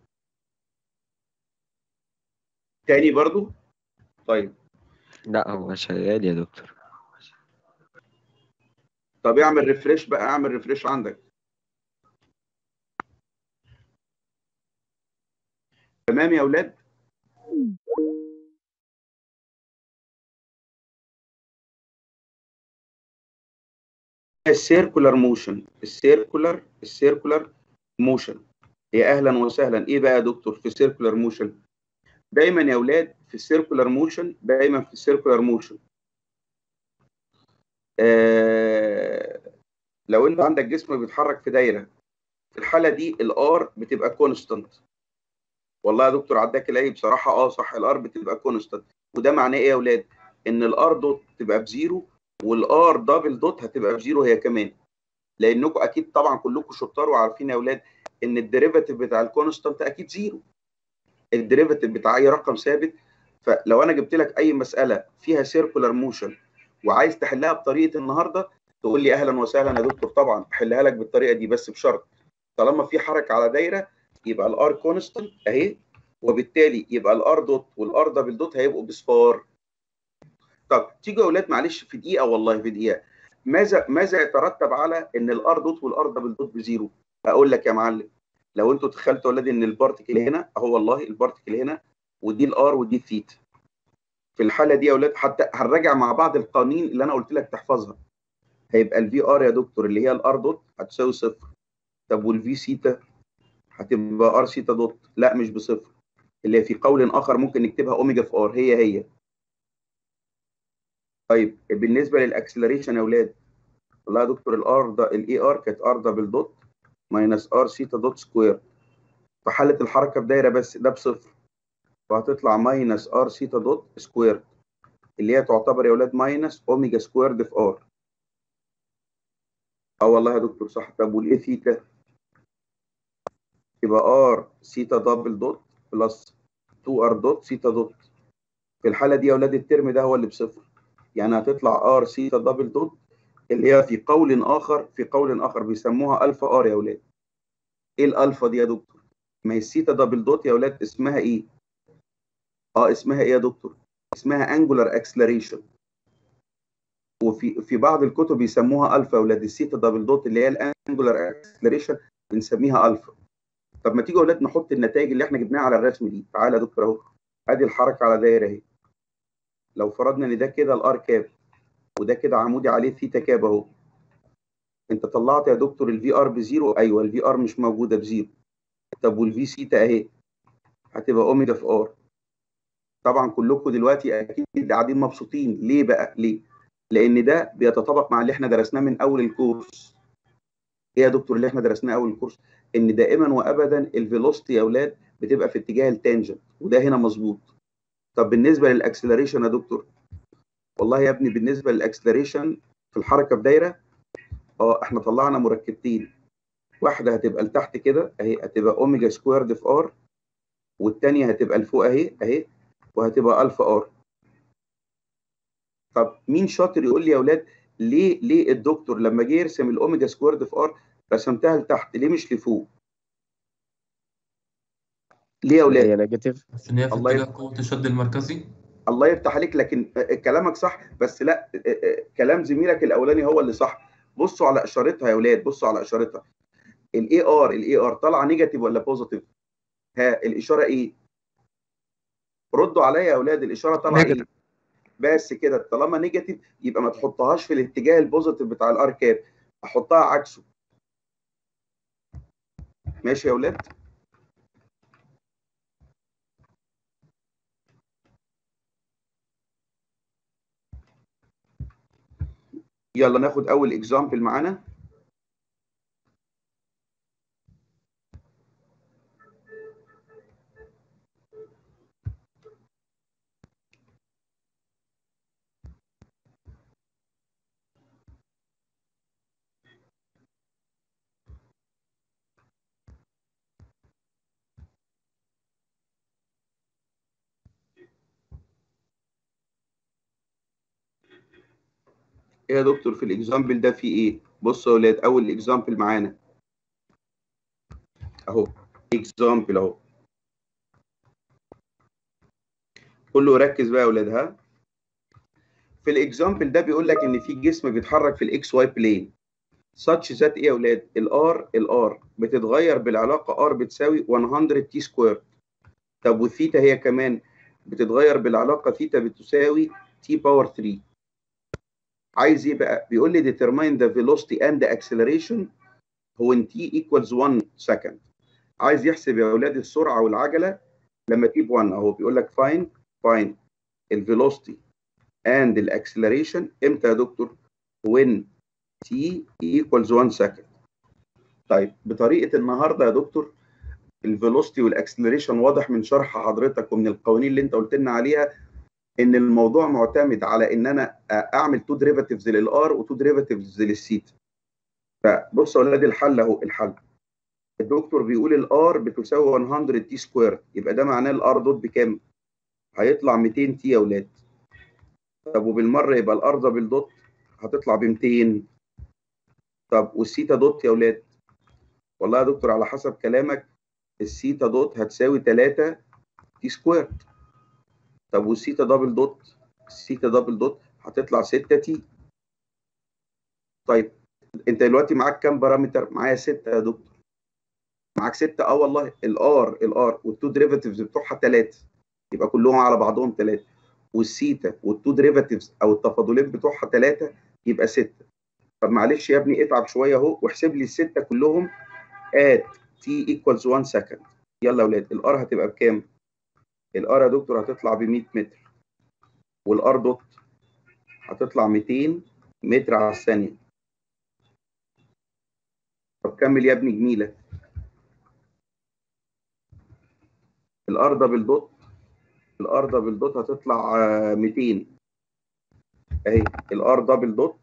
تاني برضو طيب لا هو شغال يا دكتور طب اعمل ريفريش بقى اعمل ريفريش عندك تمام يا اولاد السيركولار موشن السيركولار السيركولار موشن يا اهلا وسهلا ايه بقى يا دكتور في السيركولار موشن دايما يا اولاد في السيركولار موشن دايما في السيركولار موشن آه لو انت عندك جسم بيتحرك في دايره في الحاله دي الار بتبقى كونستانت والله يا دكتور عداك الاقي بصراحه اه صح الار بتبقى كونستانت وده معناه ايه يا اولاد ان الار دوت تبقى بزيرو والار دبل دوت هتبقى بزيرو هي كمان لانكم اكيد طبعا كلكم شطار وعارفين يا اولاد ان الديريفاتيف بتاع الكونستانت اكيد زيرو الديريفاتيف بتاع اي رقم ثابت فلو انا جبت لك اي مساله فيها سيركولار موشن وعايز تحلها بطريقه النهارده تقول لي اهلا وسهلا يا دكتور طبعا احلها لك بالطريقه دي بس بشرط طالما في حركه على دايره يبقى الار كونستانت اهي وبالتالي يبقى الار دوت والار دبل دوت هيبقوا بصفار طب تيجوا يا اولاد معلش في دقيقه والله في دقيقه ماذا ماذا يترتب على ان الار دوت والار دبل دوت بزيرو اقول لك يا معلم لو انتوا تخيلتوا يا اولاد ان البارتكل هنا اهو والله البارتكل هنا ودي الار ودي الثيتا في الحاله دي يا اولاد حتى هنراجع مع بعض القوانين اللي انا قلت لك تحفظها هيبقى الفي ار يا دكتور اللي هي الار دوت هتساوي صفر طب والفي سيتا هتبقى ار سيتا دوت لا مش بصفر اللي في قول اخر ممكن نكتبها اوميجا في ار هي هي طيب بالنسبه للاكسلريشن يا اولاد والله يا دكتور الار ده الاي ار كانت ار دبل دوت ماينس ار سيتا دوت سكوير في حاله الحركه في دايره بس ده بصفر فهتطلع ماينس ار سيتا دوت سكوير اللي هي تعتبر يا اولاد ماينس اوميجا سكويرد في ار اه والله يا دكتور صح طب والاي ثيتا يبقى ار سيتا دبل دوت بلس 2 ار دوت سيتا دوت في الحاله دي يا اولاد الترم ده هو اللي بصفر يعني هتطلع ار سيتا دبل دوت اللي هي في قول اخر في قول اخر بيسموها الفا ار يا اولاد ايه الالفا دي يا دكتور ما هي السيتا دبل دوت يا اولاد اسمها ايه اه اسمها ايه يا دكتور اسمها انجولار اكسلريشن وفي في بعض الكتب يسموها الفا يا اولاد السيتا دبل دوت اللي هي الانجولار اكسلريشن بنسميها الفا طب ما تيجي يا اولاد نحط النتائج اللي احنا جبناها على الرسم دي تعالى يا دكتور اهو ادي الحركه على دايره اهي لو فرضنا ان ده كده الار كاب وده كده عمودي عليه ثيتا كاب اهو انت طلعت يا دكتور الفي ار بزيرو ايوه الفي ار مش موجوده بزيرو طب والفي سيتا اهي هتبقى اوميجا في ار طبعا كلكم دلوقتي اكيد قاعدين مبسوطين ليه بقى ليه لان ده بيتطابق مع اللي احنا درسناه من اول الكورس ايه يا دكتور اللي احنا درسناه اول الكورس ان دائما وابدا الفيلوسيتي يا اولاد بتبقى في اتجاه التانجنت وده هنا مظبوط طب بالنسبه للاكسلريشن يا دكتور والله يا ابني بالنسبه للاكسلريشن في الحركه في دايره اه احنا طلعنا مركبتين واحده هتبقى لتحت كده اهي هتبقى اوميجا سكويرد في ار والثانيه هتبقى لفوق اهي اهي وهتبقى الفا ار طب مين شاطر يقول لي يا اولاد ليه ليه الدكتور لما جه يرسم الاوميجا سكويرد في ار رسمتها لتحت ليه مش لفوق ليه يا اولاد هي نيجاتيف عشان هي في الله اتجاه يفتح. قوة الشد المركزي الله يفتح عليك لكن آه، كلامك صح بس لا آه، آه، كلام زميلك الاولاني هو اللي صح بصوا على اشارتها يا اولاد بصوا على اشارتها الاي ار الاي ار طالعه نيجاتيف ولا بوزيتيف ها الاشاره ايه ردوا عليا يا اولاد الاشاره طالعه ايه Negative. بس كده طالما نيجاتيف يبقى ما تحطهاش في الاتجاه البوزيتيف بتاع الار كاب احطها عكسه ماشي يا اولاد يلا ناخد اول اكزامبل معانا ايه يا دكتور في الاكزامبل ده في ايه بصوا يا اولاد اول اكزامبل معانا اهو اكزامبل اهو كله ركز بقى يا اولاد ها في الاكزامبل ده بيقول لك ان في جسم بيتحرك في الاكس واي بلين such that ايه يا اولاد الار الار بتتغير بالعلاقه ار بتساوي 100 تي سكوير طب والثيتا هي كمان بتتغير بالعلاقه ثيتا بتساوي تي باور 3 عايز ايه بقى بيقول لي determine the velocity and the acceleration when t equals 1 second عايز يحسب يا اولاد السرعه والعجله لما t ب 1 اهو بيقول لك find find الفيلوسيتي and الاكسلريشن امتى يا دكتور when t equals 1 second طيب بطريقه النهارده يا دكتور الفيلوسيتي والاكسلريشن واضح من شرح حضرتك ومن القوانين اللي انت قلت لنا عليها ان الموضوع معتمد على ان انا اعمل تو ديريفاتيفز للار وتو ديريفاتيفز للسيتا فبصوا يا اولاد الحل اهو الحل الدكتور بيقول الار بتساوي 100 تي سكوير يبقى ده معناه الار دوت بكام؟ هيطلع 200 تي يا اولاد طب وبالمره يبقى الار دبل دوت هتطلع ب 200 طب والسيتا دوت يا اولاد والله يا دكتور على حسب كلامك السيتا دوت هتساوي 3 تي سكوير طب والسيتا دبل دوت السيتا دبل دوت هتطلع 6 تي طيب انت دلوقتي معاك كام بارامتر معايا 6 يا دكتور معاك 6 اه والله الار الار والتو ديريفاتيفز بتوعها 3 يبقى كلهم على بعضهم 3 والسيتا والتو ديريفاتيفز او التفاضلين بتوعها 3 يبقى 6 طب معلش يا ابني اتعب شويه اهو واحسب لي السته كلهم at t equals 1 second يلا يا اولاد الار هتبقى بكام؟ الار يا دكتور هتطلع ب 100 متر والار دوت هتطلع 200 متر على الثانيه طب كمل يا ابني جميله الار دبل دوت الار دبل دوت هتطلع آه، 200 اهي الار دبل دوت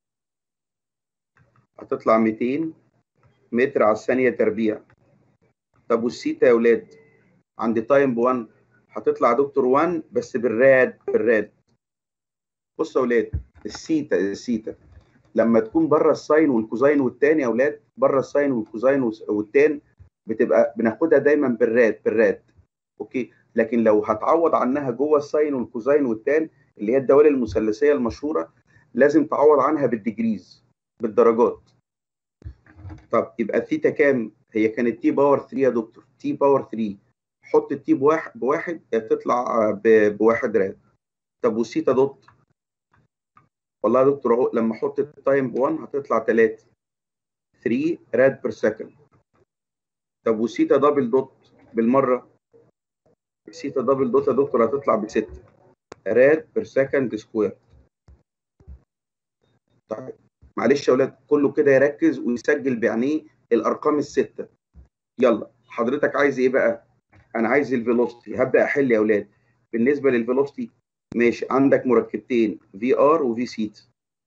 هتطلع 200 متر على الثانيه تربيع طب والسيتا يا اولاد عند تايم ب 1 هتطلع دكتور 1 بس بالراد بالراد بص يا اولاد السيتا السيتا لما تكون بره الساين والكوزاين والتان يا اولاد بره الساين والكوزاين والس- والتان بتبقى بناخدها دايما بالراد بالراد اوكي لكن لو هتعوض عنها جوه الساين والكوزاين والتان اللي هي الدوال المثلثيه المشهوره لازم تعوض عنها بالديجريز بالدرجات طب يبقى الثيتا كام هي كانت تي باور 3 يا دكتور تي باور 3 حط التي بواحد بواحد تطلع ب- بواحد راد طب والسيتا دوت والله يا دكتور اهو لما احط التايم ب 1 هتطلع 3 3 راد بير سكند طب والسيتا دبل دوت بالمره السيتا دبل دوت يا دكتور هتطلع ب 6 راد بير سكند سكوير طيب معلش يا اولاد كله كده يركز ويسجل بعينيه الارقام السته يلا حضرتك عايز ايه بقى انا عايز الفيلوسيتي هبدا احل يا اولاد بالنسبه للفيلوسيتي ماشي عندك مركبتين في ار وفي سيتا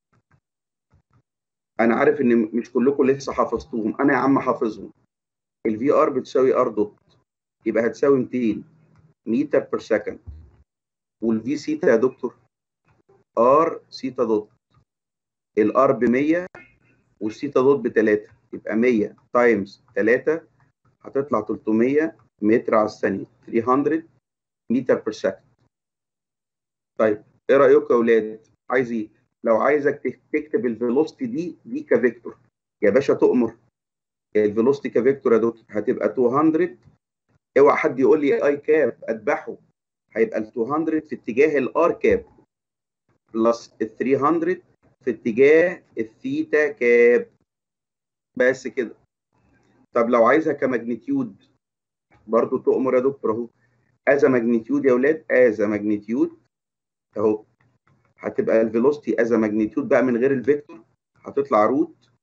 انا عارف ان مش كلكم لسه حفظتوهم انا يا عم حافظهم الفي ار بتساوي ار دوت يبقى هتساوي 200 متر بير سكند والفي سيتا يا دكتور ار سيتا دوت الار ب 100 والسيتا دوت ب 3 يبقى 100 تايمز 3 هتطلع 300 متر على الثانيه 300 متر بير سكند طيب ايه رايكم يا اولاد عايز ايه لو عايزك تكتب الفيلوسيتي دي دي كفيكتور يا باشا تؤمر الفيلوسيتي كفيكتور يا دكتور هتبقى 200 اوعى حد يقول لي اي كاب اذبحه هيبقى ال 200 في اتجاه الار كاب بلس ال 300 في اتجاه الثيتا كاب بس كده طب لو عايزها كماجنتيود برضو تؤمر يا دكتور اهو از ماجنتيود يا اولاد از ماجنتيود اهو هتبقى الفيلوسيتي از ماجنتيود بقى من غير الفيكتور هتطلع روت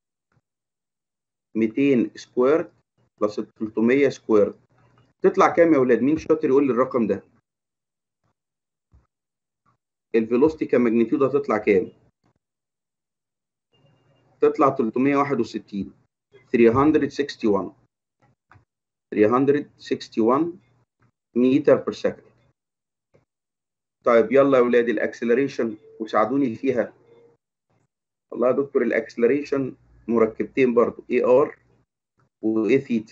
200 سكوير بلس 300 سكوير تطلع كام يا اولاد مين شاطر يقول لي الرقم ده الفيلوسيتي كماجنتيود هتطلع كام تطلع 361 361 361 متر بير سكند طيب يلا يا ولاد الاكسلريشن وساعدوني فيها والله يا دكتور الاكسلريشن مركبتين برضو اي ار واي ثيتا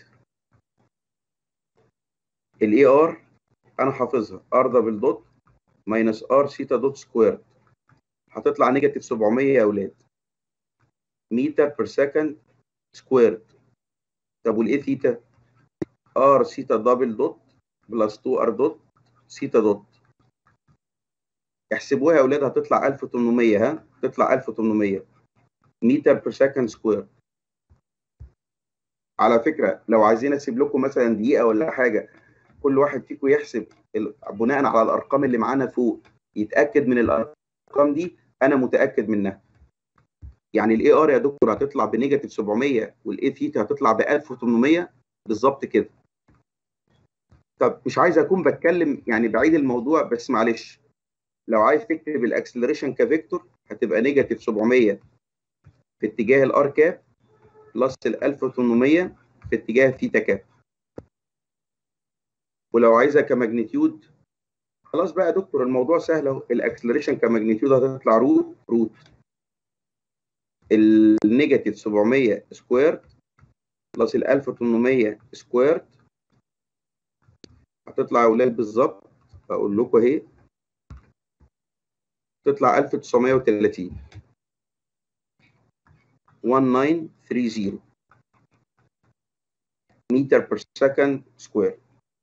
الاي ار انا حافظها ار دبل دوت ماينس ار سيتا دوت سكوير هتطلع نيجاتيف 700 يا اولاد متر بير سكند سكوير طب والاي ثيتا ار سيتا دبل دوت بلس 2 ار دوت سيتا دوت احسبوها يا اولاد هتطلع 1800 ها تطلع 1800 متر بير سكند سكوير على فكره لو عايزين اسيب لكم مثلا دقيقه ولا حاجه كل واحد فيكم يحسب بناء على الارقام اللي معانا فوق يتاكد من الارقام دي انا متاكد منها يعني الاي ار يا دكتور هتطلع بنيجاتيف 700 والاي ثيتا هتطلع ب 1800 بالظبط كده طب مش عايز اكون بتكلم يعني بعيد الموضوع بس معلش لو عايز تكتب الاكسلريشن كفيكتور هتبقى نيجاتيف 700 في اتجاه الار كاب بلس ال 1800 في اتجاه الثيتا كاب ولو عايزها كماجنتيود خلاص بقى يا دكتور الموضوع سهل اهو الاكسلريشن كماجنتيود هتطلع روت روت النيجاتيف 700 سكوير بلس ال 1800 سكوير هتطلع يا اولاد بالظبط اقول لكم اهي تطلع 1930 1930 متر بير سكند سكوير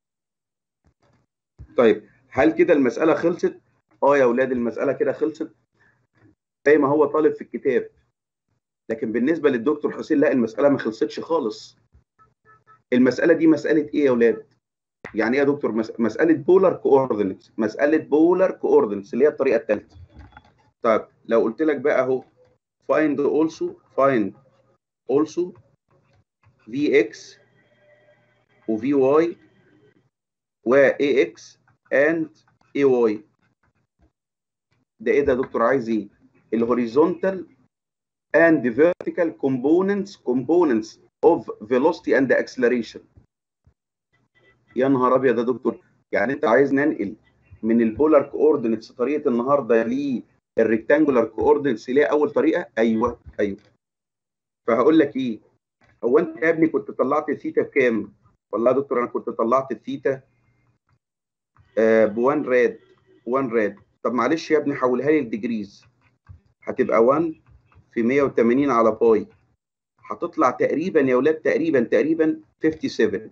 طيب هل كده المسألة خلصت؟ اه يا اولاد المسألة كده خلصت زي ما هو طالب في الكتاب لكن بالنسبة للدكتور حسين لا المسألة ما خلصتش خالص المسألة دي مسألة ايه يا اولاد؟ يعني ايه يا دكتور مس... مسألة بولار كوردينتس مسألة بولار كوردينتس اللي هي الطريقة الثالثة طيب لو قلت لك بقى اهو find also find also vx و vy و ax and ay ده ايه ده يا دكتور عايز ايه الهوريزونتال and vertical components components of velocity and acceleration يا نهار ابيض يا دكتور يعني انت عايز ننقل من البولار كوردينتس طريقه النهارده للريكتانجولار كوردينتس اللي هي اول طريقه ايوه ايوه فهقول لك ايه هو انت يا ابني كنت طلعت الثيتا بكام؟ والله يا دكتور انا كنت طلعت الثيتا آه ب 1 راد 1 راد طب معلش يا ابني حولها لي لديجريز هتبقى 1 في 180 على باي هتطلع تقريبا يا اولاد تقريبا تقريبا 57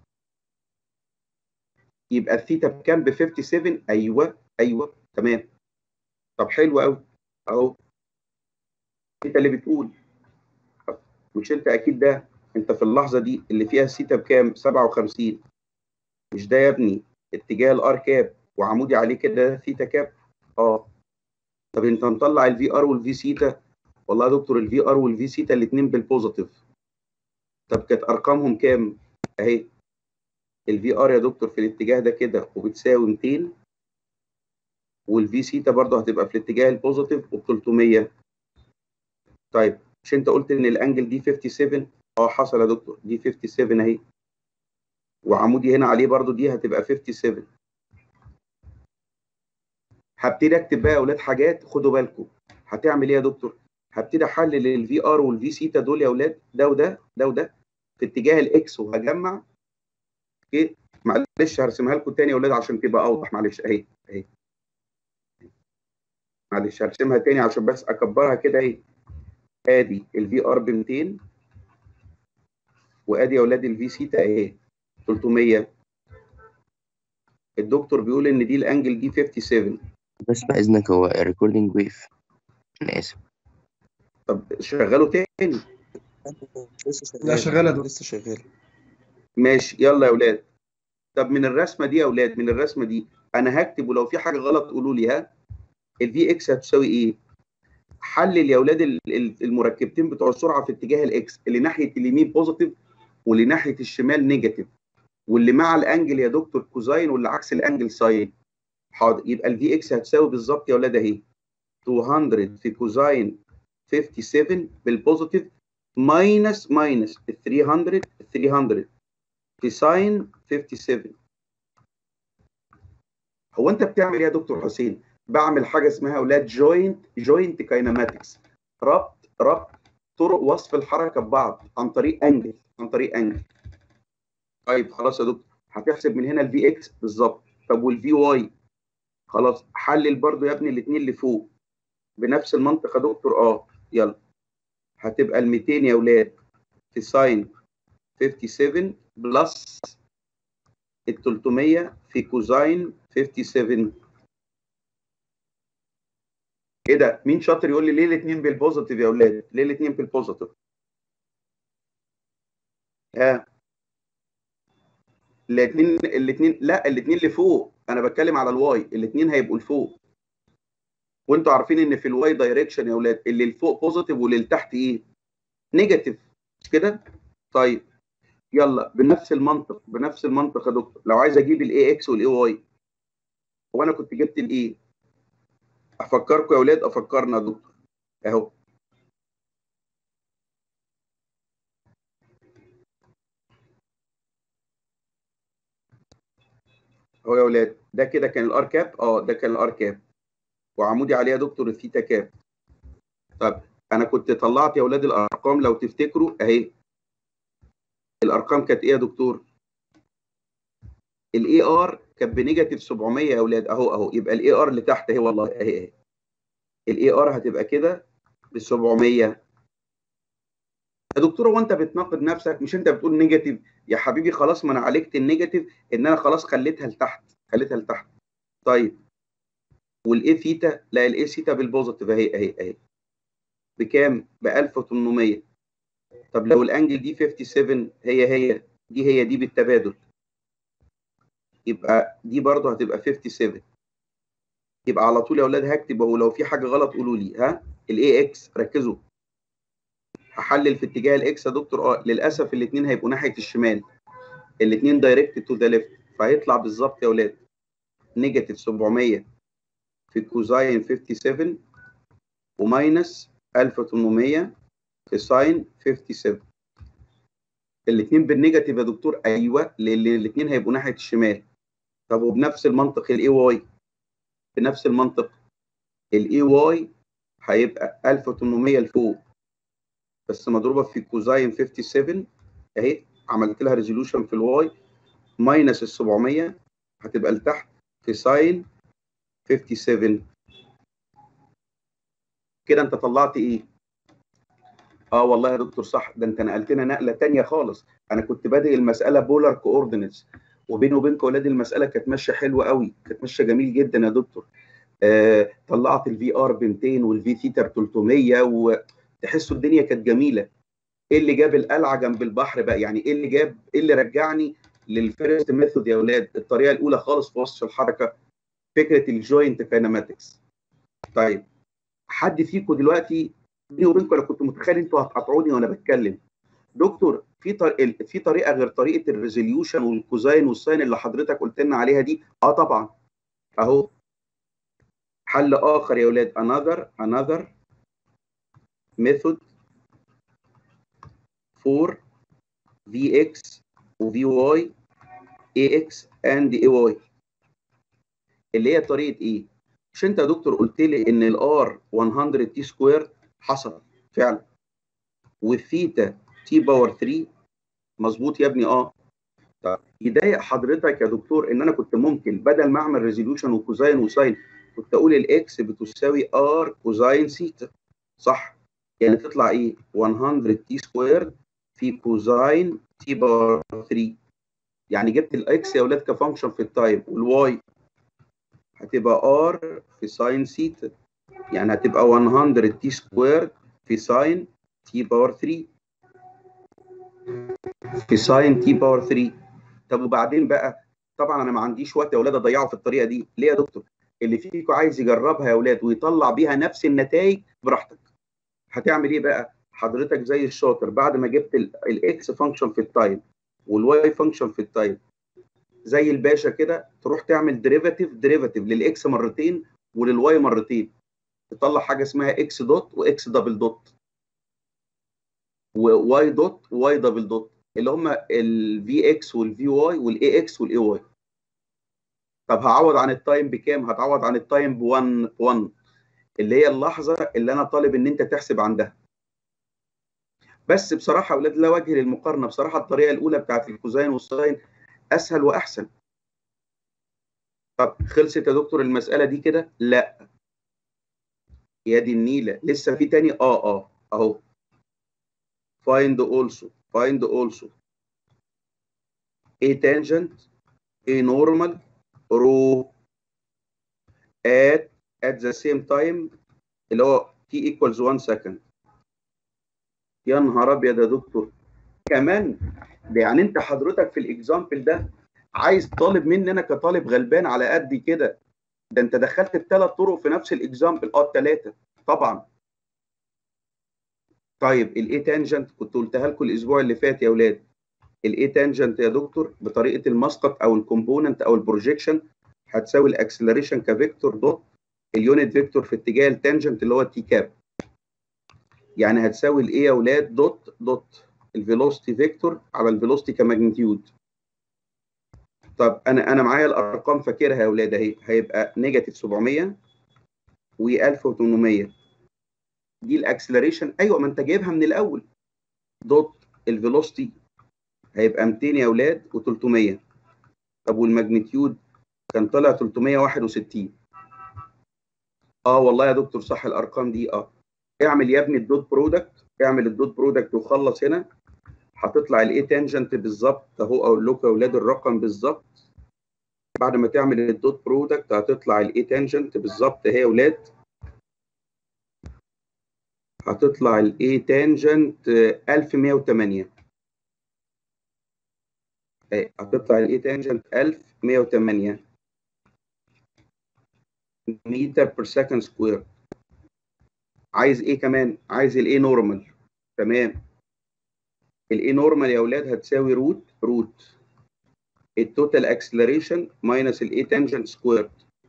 يبقى الثيتا بكام ب 57 ايوه ايوه تمام طب حلو قوي اهو انت اللي بتقول مش انت اكيد ده انت في اللحظه دي اللي فيها الثيتا بكام 57 مش ده يا ابني اتجاه الار كاب وعمودي عليه كده ثيتا كاب اه طب انت نطلع الفي ار والفي سيتا والله يا دكتور الفي ار والفي سيتا الاثنين بالبوزيتيف طب كانت ارقامهم كام اهي الفي ار يا دكتور في الاتجاه ده كده وبتساوي 200 والفي سيتا برضه هتبقى في الاتجاه البوزيتيف وب 300 طيب مش انت قلت ان الانجل دي 57 اه حصل يا دكتور دي 57 اهي وعمودي هنا عليه برضه دي هتبقى 57 هبتدي اكتب بقى يا اولاد حاجات خدوا بالكم هتعمل ايه يا دكتور هبتدي احلل الفي ار والفي سيتا دول يا اولاد ده وده ده وده في اتجاه الاكس وهجمع اوكي معلش هرسمها لكم تاني يا اولاد عشان تبقى اوضح معلش اهي اهي معلش هرسمها تاني عشان بس اكبرها كده اهي ادي الفي ار ب 200 وادي يا اولاد الفي سيتا اهي 300 الدكتور بيقول ان دي الانجل دي 57 بس بعد إذنك هو الريكوردينج ويف أنا آسف طب شغله تاني لا شغالة دكتور لسه شغال ماشي يلا يا اولاد طب من الرسمه دي يا اولاد من الرسمه دي انا هكتب ولو في حاجه غلط قولوا لي ها الفي اكس هتساوي ايه حلل يا اولاد ال- ال- المركبتين بتوع السرعه في اتجاه الاكس اللي ناحيه اليمين بوزيتيف واللي ناحيه الشمال نيجاتيف واللي مع الانجل يا دكتور كوزاين واللي عكس الانجل ساين حاضر يبقى الفي اكس هتساوي بالظبط يا اولاد اهي 200 في كوزاين 57 بالبوزيتيف ماينس ماينس 300 300 في ساين 57 هو انت بتعمل ايه يا دكتور حسين بعمل حاجه اسمها اولاد جوينت جوينت كايناماتكس ربط ربط طرق وصف الحركه ببعض عن طريق انجل عن طريق انجل طيب خلاص يا دكتور هتحسب من هنا الفي اكس بالظبط طب والفي واي خلاص حلل برضو يا ابني الاثنين اللي فوق بنفس المنطق يا دكتور اه يلا هتبقى ال 200 يا اولاد في ساين 57 بلس ال 300 في كوزاين 57 ايه ده مين شاطر يقول لي ليه الاثنين بالبوزيتيف يا اولاد ليه الاثنين بالبوزيتيف ها الاثنين الاثنين لا الاثنين اللي فوق انا بتكلم على الواي الاثنين هيبقوا لفوق وانتوا عارفين ان في الواي دايركشن يا اولاد اللي لفوق بوزيتيف واللي لتحت ايه نيجاتيف مش كده طيب يلا بنفس المنطق بنفس المنطق يا دكتور لو عايز اجيب الاي اكس والاي واي هو انا كنت جبت الايه افكركم يا اولاد افكرنا يا دكتور اهو اهو يا اولاد ده كده كان الار كاب اه ده كان الار كاب وعمودي عليه يا دكتور الثيتا كاب طب انا كنت طلعت يا اولاد الارقام لو تفتكروا اهي الارقام كانت ايه يا دكتور الاي ار كانت بنيجاتيف 700 يا اولاد اهو اهو يبقى الاي ار اللي تحت اهي والله اهي اهي الاي ار هتبقى كده ب 700 يا دكتور هو انت بتناقض نفسك مش انت بتقول نيجاتيف يا حبيبي خلاص ما انا عالجت النيجاتيف ان انا خلاص خليتها لتحت خليتها لتحت طيب والاي ثيتا لا الاي ثيتا بالبوزيتيف اهي اهي اهي بكام ب 1800 طب لو الانجل دي 57 هي هي دي هي دي بالتبادل يبقى دي برضه هتبقى 57 يبقى على طول يا اولاد هكتب اهو لو في حاجه غلط قولوا لي ها الاي اكس ركزوا هحلل في اتجاه الاكس يا دكتور اه للاسف الاثنين هيبقوا ناحيه الشمال الاثنين دايركت تو ذا ليفت فهيطلع بالظبط يا اولاد نيجاتيف 700 في كوزاين 57 وماينس 1800 في ساين 57 الاثنين بالنيجاتيف يا دكتور ايوه لان الاثنين هيبقوا ناحيه الشمال طب وبنفس المنطق الاي واي بنفس المنطق الاي واي هيبقى 1800 لفوق بس مضروبه في كوزاين 57 اهي عملت لها ريزولوشن في الواي ماينس ال 700 هتبقى لتحت في ساين 57 كده انت طلعت ايه؟ اه والله يا دكتور صح ده انت نقلتنا نقله تانية خالص انا كنت بادئ المساله بولار كوردينتس وبيني وبينك اولاد المساله كانت ماشيه حلوه قوي كانت ماشيه جميل جدا يا دكتور آه طلعت الفي ار ب 200 والفي ثيتا ب 300 وتحسوا الدنيا كانت جميله ايه اللي جاب القلعه جنب البحر بقى يعني ايه اللي جاب ايه اللي رجعني للفيرست ميثود يا اولاد الطريقه الاولى خالص في وصف الحركه فكره الجوينت كايناماتكس طيب حد فيكم دلوقتي بيني وبينكم انا كنت متخيل انتوا هتقاطعوني وانا بتكلم دكتور في طريقه في طريقه غير طريقه الريزوليوشن والكوزاين والساين اللي حضرتك قلت لنا عليها دي اه طبعا اهو حل اخر يا اولاد another another method for vx و vy ax and ay اللي هي طريقه ايه مش انت يا دكتور قلت لي ان الار 100 تي سكوير حصل فعلا والثيتا تي باور 3 مظبوط يا ابني اه طب يضايق حضرتك يا دكتور ان انا كنت ممكن بدل ما اعمل ريزوليوشن وكوزاين وساين كنت اقول الاكس بتساوي ار كوزاين سيتا صح يعني تطلع ايه 100 تي سكوير في كوزاين تي باور 3 يعني جبت الاكس يا اولاد كفانكشن في التايم والواي هتبقى ار في ساين سيتا يعني هتبقى 100 تي سكوير في ساين تي باور 3 في ساين تي باور 3 طب وبعدين بقى طبعا انا ما عنديش وقت يا اولاد اضيعه في الطريقه دي ليه يا دكتور اللي فيكم عايز يجربها يا اولاد ويطلع بيها نفس النتائج براحتك هتعمل ايه بقى حضرتك زي الشاطر بعد ما جبت الاكس فانكشن في التايم والواي فانكشن في التايم زي الباشا كده تروح تعمل ديريفاتيف ديريفاتيف للاكس مرتين وللواي مرتين تطلع حاجه اسمها اكس دوت واكس دبل دوت وواي دوت وواي دبل دوت اللي هم الفي اكس والفي واي والاي اكس والاي واي طب هعوض عن التايم بكام هتعوض عن التايم ب 1 ب 1 اللي هي اللحظه اللي انا طالب ان انت تحسب عندها بس بصراحه يا اولاد لا وجه للمقارنه بصراحه الطريقه الاولى بتاعت الكوزاين والساين اسهل واحسن طب خلصت يا دكتور المساله دي كده لا يا دي النيله لسه في تاني اه اه اهو find also find also a tangent a normal row at at the same time اللي هو t equals 1 second يا نهار ابيض يا دكتور كمان ده يعني انت حضرتك في الاكزامبل ده عايز طالب مني انا كطالب غلبان على قد كده ده انت دخلت بثلاث طرق في نفس الاكزامبل اه الثلاثه طبعا طيب الاي تانجنت كنت قلتها لكم الاسبوع اللي فات يا اولاد الاي تانجنت يا دكتور بطريقه المسقط او الكومبوننت او البروجيكشن هتساوي الاكسلريشن كفيكتور دوت اليونت فيكتور في اتجاه التانجنت اللي هو التي كاب يعني هتساوي الايه يا اولاد دوت دوت الفيلوسيتي فيكتور على الفيلوسيتي كماجنتيود طب انا انا معايا الارقام فاكرها يا اولاد اهي هيبقى نيجاتيف 700 و1800 دي الاكسلريشن ايوه ما انت جايبها من الاول دوت الفيلوسيتي هيبقى 200 يا اولاد و300 طب والماجنتيود كان طلع 361 اه والله يا دكتور صح الارقام دي اه اعمل يا ابني الدوت برودكت اعمل الدوت برودكت وخلص هنا هتطلع الاي تانجنت بالظبط اهو اقول لكم يا اولاد الرقم بالظبط بعد ما تعمل الدوت برودكت هتطلع الاي تانجنت بالظبط اهي يا اولاد هتطلع الاي تانجنت 1108 اهي هتطلع الاي تانجنت 1108 متر بير سكند سكوير عايز ايه كمان عايز الاي نورمال تمام الاي نورمال يا اولاد هتساوي روت روت التوتال اكسلريشن ماينس الاي تانجنت سكوير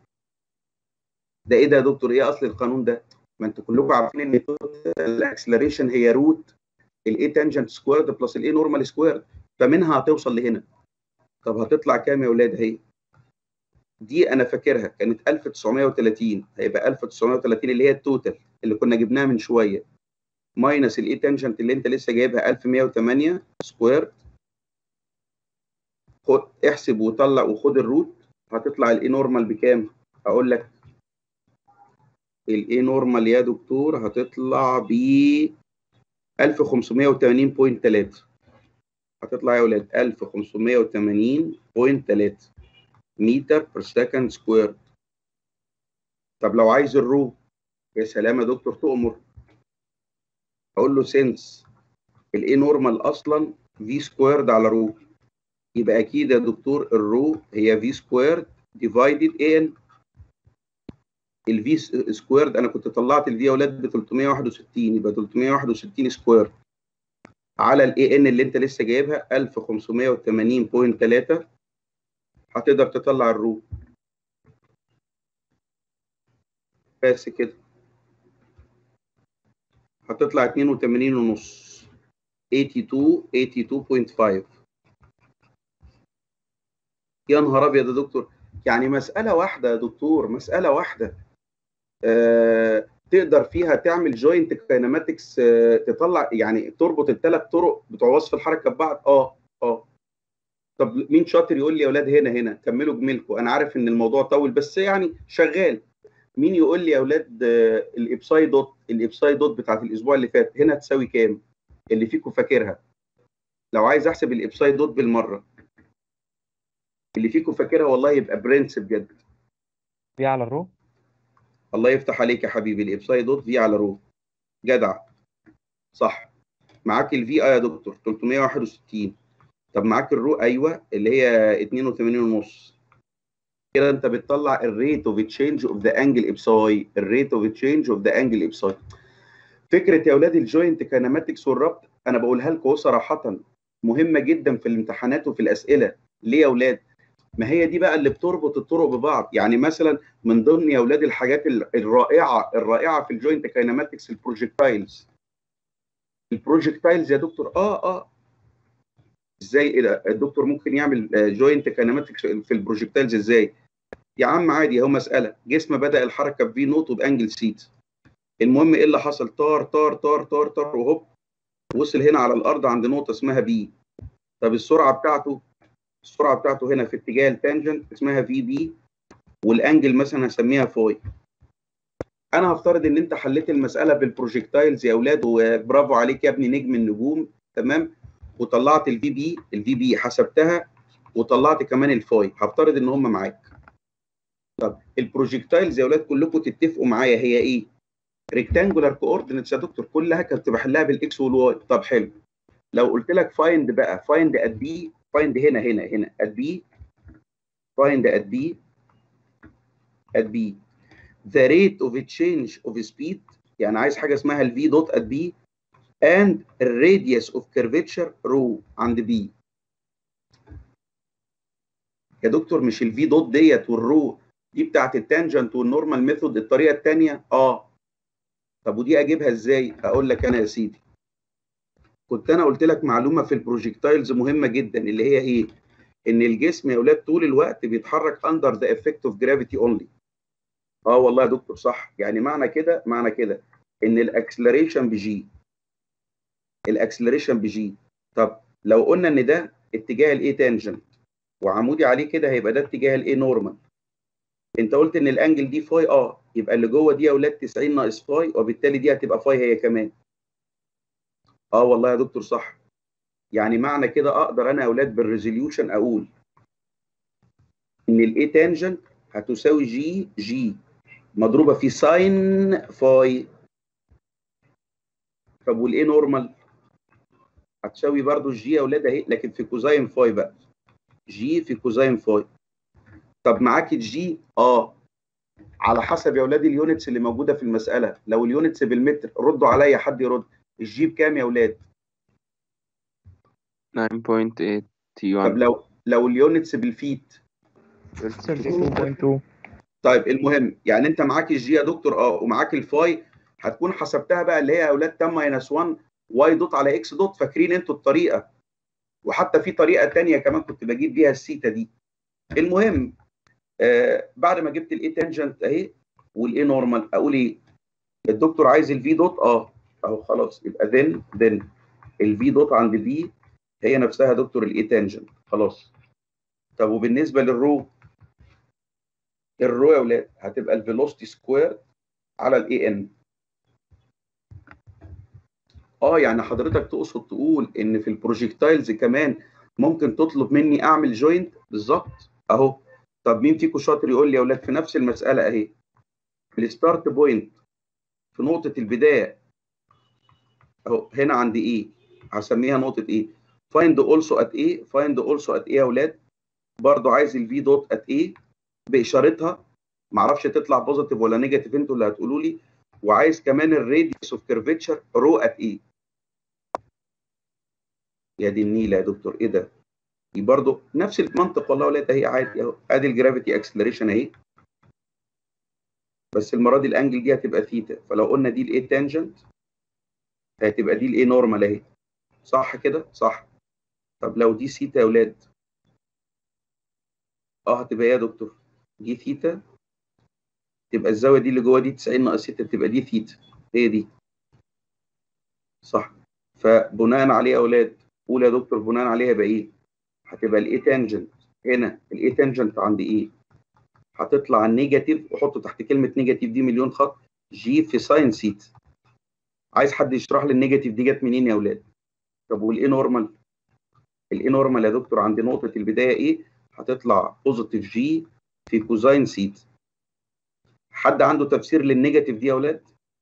ده ايه ده يا دكتور ايه اصل القانون ده ما انتوا كلكم عارفين ان التوتال اكسلريشن هي روت الاي تانجنت سكويرد بلس الاي نورمال سكويرد فمنها هتوصل لهنا طب هتطلع كام يا اولاد اهي دي انا فاكرها كانت 1930 هيبقى 1930 اللي هي التوتال اللي كنا جبناها من شويه ماينس الاي تانجنت اللي انت لسه جايبها 1108 سكوير خد احسب وطلع وخد الروت هتطلع الاي نورمال بكام؟ هقول لك الاي نورمال يا دكتور هتطلع ب 1580.3 هتطلع يا ولاد 1580.3 متر بير سكند سكوير طب لو عايز الرو يا سلام يا دكتور تؤمر اقول له سنس الاي نورمال اصلا في سكويرد على رو يبقى اكيد يا دكتور الرو هي في سكويرد ديفايدد ان الفي سكويرد انا كنت طلعت الفي يا اولاد ب 361 يبقى 361 سكوير على الاي ان اللي انت لسه جايبها 1580.3 هتقدر تطلع الرو بس كده هتطلع 82 ونص 82 82.5 يا نهار ابيض يا دكتور يعني مسألة واحدة يا دكتور مسألة واحدة آه تقدر فيها تعمل جوينت كاينماتكس آه تطلع يعني تربط الثلاث طرق بتوع وصف الحركة ببعض اه اه طب مين شاطر يقول لي يا اولاد هنا هنا كملوا جميلكم انا عارف ان الموضوع طول بس يعني شغال مين يقول لي يا اولاد آه الابساي دوت الابساي دوت بتاعت الاسبوع اللي فات هنا تساوي كام اللي فيكم فاكرها لو عايز احسب الابساي دوت بالمره اللي فيكم فاكرها والله يبقى برنس بجد في على الرو الله يفتح عليك يا حبيبي الابساي دوت في على رو جدع صح معاك الفي اي يا دكتور 361 طب معاك الرو ايوه اللي هي 82 ونص كده انت بتطلع الريت اوف تشينج اوف ذا انجل ابساي الريت اوف تشينج اوف ذا انجل ابساي فكره يا اولاد الجوينت كاينماتكس والربط انا بقولها لكم صراحه مهمه جدا في الامتحانات وفي الاسئله ليه يا اولاد ما هي دي بقى اللي بتربط الطرق ببعض يعني مثلا من ضمن يا اولاد الحاجات الرائعه الرائعه في الجوينت كاينماتكس البروجكتايلز البروجكتايلز يا دكتور اه اه ازاي إيه ده؟ الدكتور ممكن يعمل جوينت كاينماتكس في البروجكتايلز ازاي يا عم عادي اهو مساله جسم بدا الحركه بفي نوت وبانجل سيت المهم ايه اللي حصل طار طار طار طار طار وهوب وصل هنا على الارض عند نقطه اسمها بي طب السرعه بتاعته السرعه بتاعته هنا في اتجاه التانجنت اسمها في بي والانجل مثلا هسميها فاي انا هفترض ان انت حليت المساله بالبروجكتايلز يا اولاد وبرافو عليك يا ابني نجم النجوم تمام وطلعت الفي بي الفي بي حسبتها وطلعت كمان الفاي هفترض ان هم معاك طب البروجكتايلز يا اولاد كلكم تتفقوا معايا هي ايه ريكتانجولار كوردينتس يا دكتور كلها كنت بحلها بالاكس والواي طب حلو لو قلت لك فايند بقى فايند ات بي فايند هنا هنا هنا ات بي فايند ات بي ات بي the rate of change of speed يعني عايز حاجه اسمها الفي دوت ات بي and radius of curvature rho عند بي يا دكتور مش الفي دوت ديت والرو دي بتاعت التانجنت والنورمال ميثود الطريقه الثانيه اه طب ودي اجيبها ازاي اقول لك انا يا سيدي كنت انا قلت لك معلومه في البروجكتايلز مهمه جدا اللي هي ايه ان الجسم يا اولاد طول الوقت بيتحرك اندر ذا افكت اوف جرافيتي اونلي اه والله يا دكتور صح يعني معنى كده معنى كده ان الاكسلريشن بجي الاكسلريشن بجي طب لو قلنا ان ده اتجاه الاي تانجنت وعمودي عليه كده هيبقى ده اتجاه الاي نورمال انت قلت ان الانجل دي فاي اه يبقى اللي جوه دي يا اولاد 90 ناقص فاي وبالتالي دي هتبقى فاي هي كمان اه والله يا دكتور صح يعني معنى كده اقدر انا يا اولاد بالريزوليوشن اقول ان الاي تانجنت هتساوي جي جي مضروبه في ساين فاي طب والاي نورمال هتساوي برضو الجي يا اولاد اهي لكن في كوزاين فاي بقى جي في كوزاين فاي طب معاك الجي اه على حسب يا اولاد اليونتس اللي موجوده في المساله لو اليونتس بالمتر ردوا عليا حد يرد الجي بكام يا اولاد 9.81 طب لو لو اليونتس بالفيت 32.2 طيب المهم يعني انت معاك الجي يا دكتور اه ومعاك الفاي هتكون حسبتها بقى اللي هي يا اولاد 10 ماينس 1 واي دوت على اكس دوت فاكرين انتوا الطريقه وحتى في طريقه ثانيه كمان كنت بجيب بيها السيتا دي المهم آه بعد ما جبت الاي تانجنت اهي والاي نورمال اقول ايه الدكتور عايز الفي دوت اه اهو خلاص يبقى ذن ذن الفي دوت عند بي هي نفسها دكتور الاي تانجنت خلاص طب وبالنسبه للرو الرو يا اولاد هتبقى الفيلوسيتي سكوير على الاي ان اه يعني حضرتك تقصد تقول ان في البروجكتايلز كمان ممكن تطلب مني اعمل جوينت بالظبط اهو طب مين فيكم شاطر يقول لي يا اولاد في نفس المساله اهي الستارت بوينت في نقطه البدايه اهو هنا عند ايه هسميها نقطه ايه فايند اولسو ات ايه فايند اولسو ات ايه يا اولاد برضو عايز الفي دوت ات ايه باشارتها معرفش تطلع بوزيتيف ولا نيجاتيف انتوا اللي هتقولوا لي وعايز كمان الراديوس اوف كيرفيتشر رو ات ايه يا دي النيله يا دكتور ايه ده دي برضه نفس المنطق والله ولا اهي عادي اهو ادي الجرافيتي اكسلريشن اهي بس المره دي الانجل دي هتبقى ثيتا فلو قلنا دي الايه تانجنت هتبقى دي الايه نورمال اهي صح كده صح طب لو دي ثيتا يا اولاد اه هتبقى ايه يا دكتور دي ثيتا تبقى الزاويه دي اللي جوه دي 90 ناقص ثيتا تبقى دي ثيتا هي دي صح فبناء عليه يا اولاد قول يا دكتور بناء عليه يبقى ايه هتبقى الايه تانجنت هنا الايه تانجنت عند ايه هتطلع النيجاتيف وحطه تحت كلمه نيجاتيف دي مليون خط جي في ساين سيت عايز حد يشرح لي النيجاتيف دي جت منين يا اولاد طب والايه نورمال الايه نورمال يا دكتور عند نقطه البدايه ايه هتطلع بوزيتيف جي في كوزاين سيت حد عنده تفسير للنيجاتيف دي يا اولاد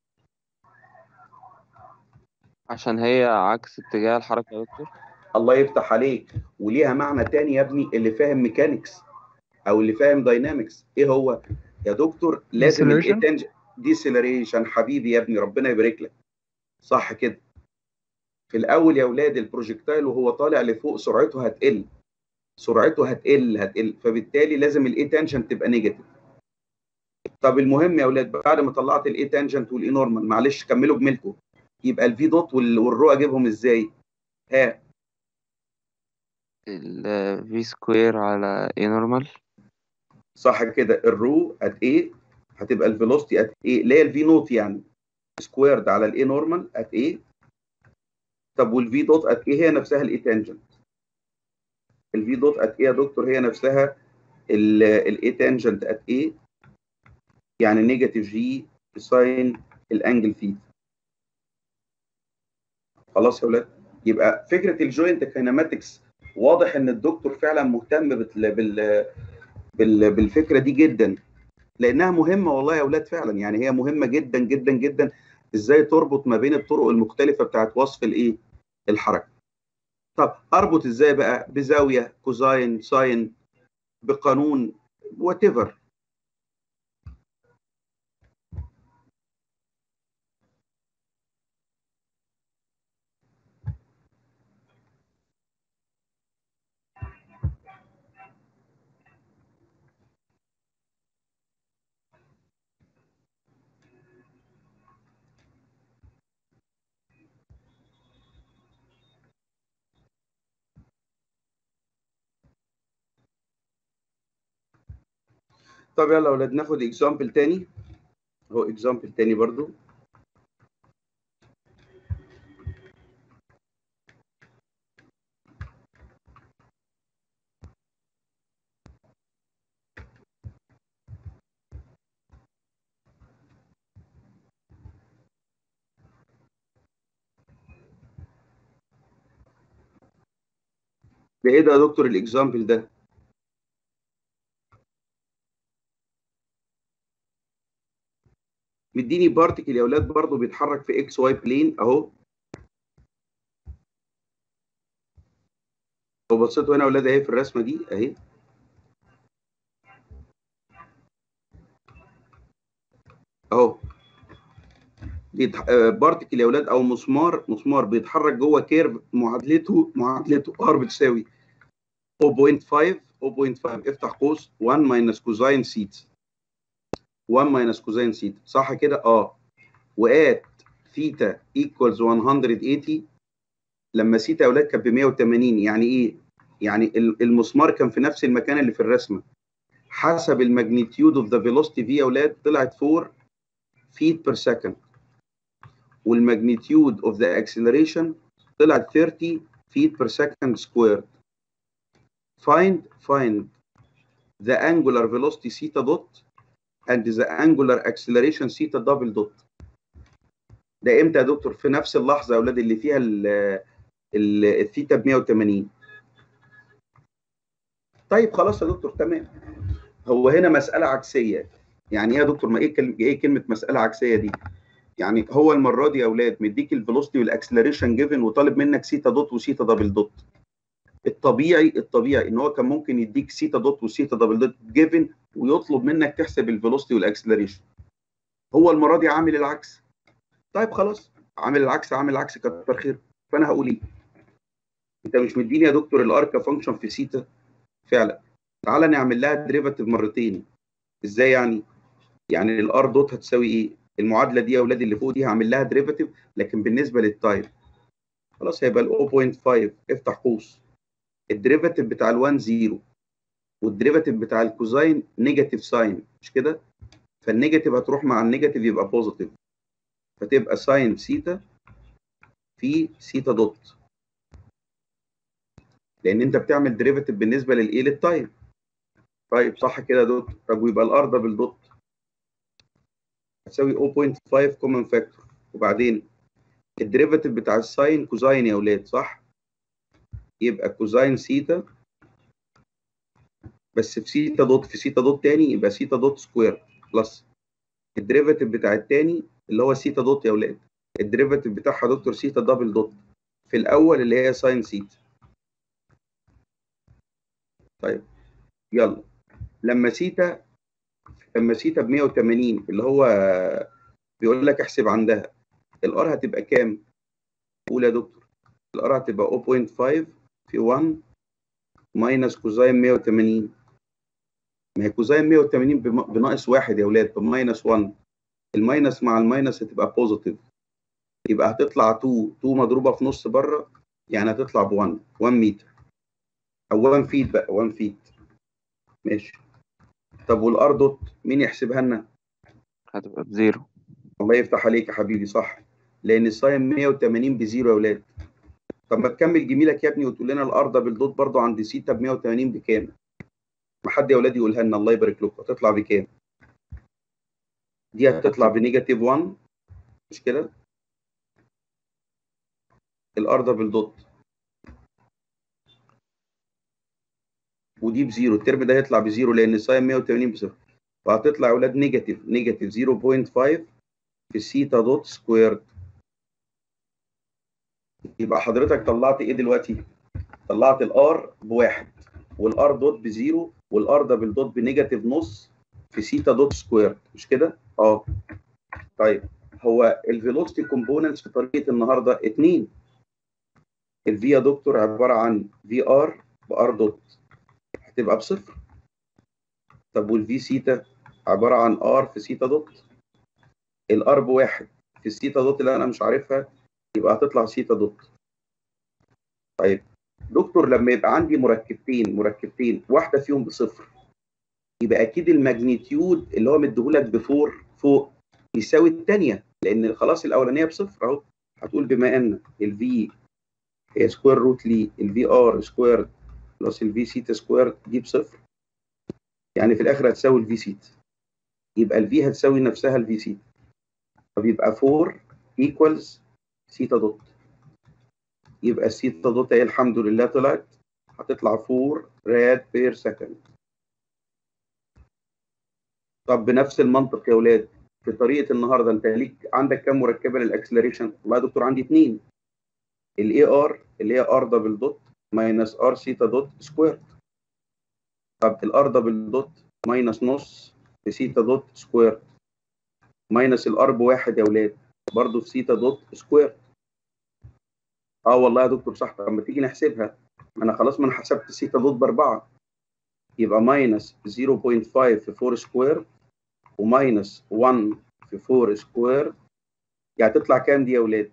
عشان هي عكس اتجاه الحركة يا دكتور الله يفتح عليك وليها معنى تاني يا ابني اللي فاهم ميكانيكس او اللي فاهم داينامكس ايه هو يا دكتور لازم Deceleration؟ الاتنج ديسيلريشن حبيبي يا ابني ربنا يبارك لك صح كده في الاول يا اولاد البروجكتايل وهو طالع لفوق سرعته هتقل سرعته هتقل هتقل فبالتالي لازم الاي تانجنت تبقى نيجاتيف طب المهم يا اولاد بعد ما طلعت الاي تانجنت والاي نورمال معلش كملوا بملكم يبقى الفي دوت وال- والرو اجيبهم ازاي ها ال في سكوير على اي نورمال صح كده الرو ات ايه هتبقى الفيلوسيتي ات ايه اللي هي الفي نوت يعني سكويرد على الاي نورمال ات ايه طب والفي دوت ات ايه هي نفسها الاي تانجنت الفي دوت ات ايه يا دكتور هي نفسها الاي تانجنت ات ايه يعني نيجاتيف جي ساين الانجل ثيتا خلاص يا ولاد يبقى فكره الجوينت كايناماتكس واضح ان الدكتور فعلا مهتم بال بال بال بالفكره دي جدا لانها مهمه والله يا اولاد فعلا يعني هي مهمه جدا جدا جدا ازاي تربط ما بين الطرق المختلفه بتاعت وصف الايه الحركه طب اربط ازاي بقى بزاويه كوزاين ساين بقانون وات ايفر طب يلا يا اولاد ناخد اكزامبل تاني هو اكزامبل تاني برضو ده ايه ده يا دكتور الاكزامبل ده مديني بارتكل يا اولاد برضو بيتحرك في اكس واي بلين اهو لو بصيتوا هنا يا اولاد اهي في الرسمه دي اهي اهو بيتح... آه، بارتكل يا اولاد او مسمار مسمار بيتحرك جوه كيرف معادلته معادلته ار بتساوي 0.5 0.5 افتح قوس 1 ماينس كوزاين سيت 1 ماينس كوزين سيتا صح كده اه وات ثيتا ايكوالز 180 لما سيتا يا اولاد كانت ب 180 يعني ايه يعني ال- المسمار كان في نفس المكان اللي في الرسمه حسب الماجنتيود اوف ذا فيلوسيتي في يا اولاد طلعت 4 feet per second والماجنتيود اوف ذا اكسلريشن طلعت 30 feet per second squared find find the angular velocity theta dot and the angular acceleration theta double dot ده امتى يا دكتور في نفس اللحظه يا اولاد اللي فيها ال ال الثيتا ب 180 طيب خلاص يا دكتور تمام هو هنا مساله عكسيه يعني ايه يا دكتور ما ايه كلمه ايه كلمه مساله عكسيه دي يعني هو المره دي يا اولاد مديك الفيلوسيتي والاكسلريشن جيفن وطالب منك سيتا دوت وسيتا دبل دوت الطبيعي الطبيعي ان هو كان ممكن يديك سيتا دوت وسيتا دبل دوت جيفن ويطلب منك تحسب الفيلوسيتي والاكسلريشن هو المره دي عامل العكس طيب خلاص عامل العكس عامل العكس كتر خير فانا هقول ايه انت مش مديني يا دكتور الاركا فانكشن في سيتا فعلا تعالى نعمل لها ديريفاتيف مرتين ازاي يعني يعني الار دوت هتساوي ايه المعادله دي يا اولاد اللي فوق دي هعمل لها ديريفاتيف لكن بالنسبه للتايم خلاص هيبقى ال 0.5 افتح قوس الديريفاتيف بتاع ال1 0 والديريفاتيف بتاع الكوزاين نيجاتيف ساين مش كده فالنيجاتيف هتروح مع النيجاتيف يبقى بوزيتيف فتبقى ساين سيتا في سيتا دوت لان انت بتعمل ديريفاتيف بالنسبه للايه للتايم طيب صح كده يا دكتور طب ويبقى الار ده بالدوت هتساوي 0.5 كومن فاكتور وبعدين الديريفاتيف بتاع الساين كوزاين يا اولاد صح يبقى كوزاين سيتا بس في سيتا دوت في سيتا دوت تاني يبقى سيتا دوت سكوير بلس الديريفاتيف بتاع التاني اللي هو سيتا دوت يا اولاد الديريفاتيف بتاعها دكتور سيتا دبل دوت في الاول اللي هي ساين سيتا طيب يلا لما سيتا لما سيتا ب 180 اللي هو بيقول لك احسب عندها الار هتبقى كام؟ قول يا دكتور الار هتبقى 0.5 في 1 ماينس كوزاين 180 ما هي كوزاين 180 بم- بناقص واحد يا اولاد بماينس 1 الماينس مع الماينس هتبقى بوزيتيف يبقى هتطلع 2 2 مضروبه في نص بره يعني هتطلع ب 1 1 متر او 1 فيت بقى 1 فيت ماشي طب والار دوت مين يحسبها لنا؟ هتبقى بزيرو الله يفتح عليك يا حبيبي صح لان الساين 180 بزيرو يا اولاد طب ما تكمل جميلك يا ابني وتقول لنا الار ده بالدوت برضه عند سيتا ب 180 بكام؟ ما حد يا اولاد يقولها لنا الله يبارك لكم هتطلع بكام؟ دي هتطلع بنيجاتيف 1 مش كده؟ الار ده بالدوت ودي بزيرو الترم ده هيطلع بزيرو لان الساين 180 بصفر فهتطلع يا اولاد نيجاتيف نيجاتيف 0.5 في سيتا دوت سكويرد يبقى حضرتك طلعت ايه دلوقتي؟ طلعت الار بواحد والار دوت بزيرو والار دبل دوت بنيجاتيف نص في سيتا دوت سكويرد مش كده؟ اه طيب هو الفيلوسيتي كومبوننتس في طريقه النهارده اتنين الفي يا دكتور عباره عن في ار بار دوت هتبقى بصفر طب والفي سيتا عباره عن ار في سيتا دوت الار بواحد في السيتا دوت اللي انا مش عارفها يبقى هتطلع سيتا دوت طيب دكتور لما يبقى عندي مركبتين مركبتين واحده فيهم بصفر يبقى اكيد الماجنتيود اللي هو مديهولك بفور فوق يساوي الثانيه لان خلاص الاولانيه بصفر اهو هتقول بما ان الفي هي سكوير روت لي الفي ار سكوير بلس الفي سيتا سكوير دي بصفر يعني في الاخر هتساوي الفي سيتا يبقى الفي هتساوي نفسها الفي سيتا فبيبقى 4 ايكوالز سيتا دوت يبقى السيتا دوت هي الحمد لله طلعت هتطلع 4 راد بير سكند طب بنفس المنطق يا اولاد في طريقه النهارده انت ليك عندك كام مركبه للاكسلريشن؟ والله يا دكتور عندي اثنين الاي ار اللي هي ار دبل دوت ماينس ار سيتا دوت سكوير طب الار دبل دوت ماينس نص في سيتا دوت سكوير ماينس الار بواحد يا اولاد برضه في سيتا دوت سكوير اه والله يا دكتور صح طب ما تيجي نحسبها ما انا خلاص ما انا حسبت سيتا دوت باربعه يبقى ماينس 0.5 في 4 سكوير وماينس 1 في 4 سكوير يعني تطلع كام دي يا اولاد؟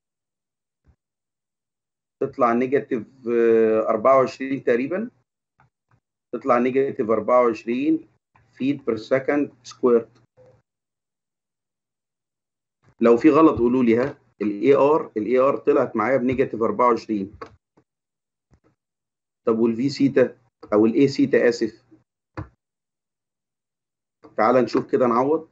تطلع نيجاتيف 24 تقريبا تطلع نيجاتيف 24 فيت بير سكند سكوير لو في غلط قولوا لي ها الاي ار الاي ار طلعت معايا بنيجاتيف 24 طب والفي سيتا او الاي سيتا اسف تعال نشوف كده نعوض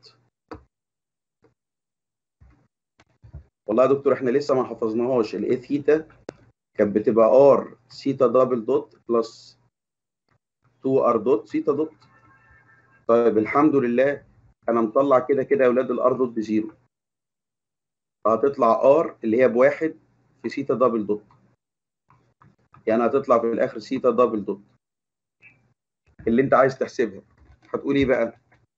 والله يا دكتور احنا لسه ما حفظناهاش الاي ثيتا كانت بتبقى ار سيتا دبل دوت بلس 2 ار دوت سيتا دوت طيب الحمد لله انا مطلع كده كده يا اولاد الار دوت بزيرو هتطلع ار اللي هي بواحد في سيتا دبل دوت يعني هتطلع في الاخر سيتا دبل دوت اللي انت عايز تحسبها هتقول ايه بقى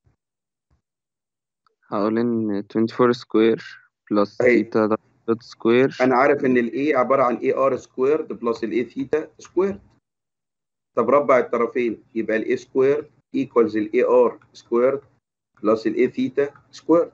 هقول ان 24 سكوير بلس أهي. ثيتا دوت سكوير انا عارف ان الاي عباره عن اي ار سكويرد بلس الاي ثيتا سكويرد طب ربع الطرفين يبقى الاي سكويرد ايكوالز الاي ار سكويرد بلس الاي ثيتا سكويرد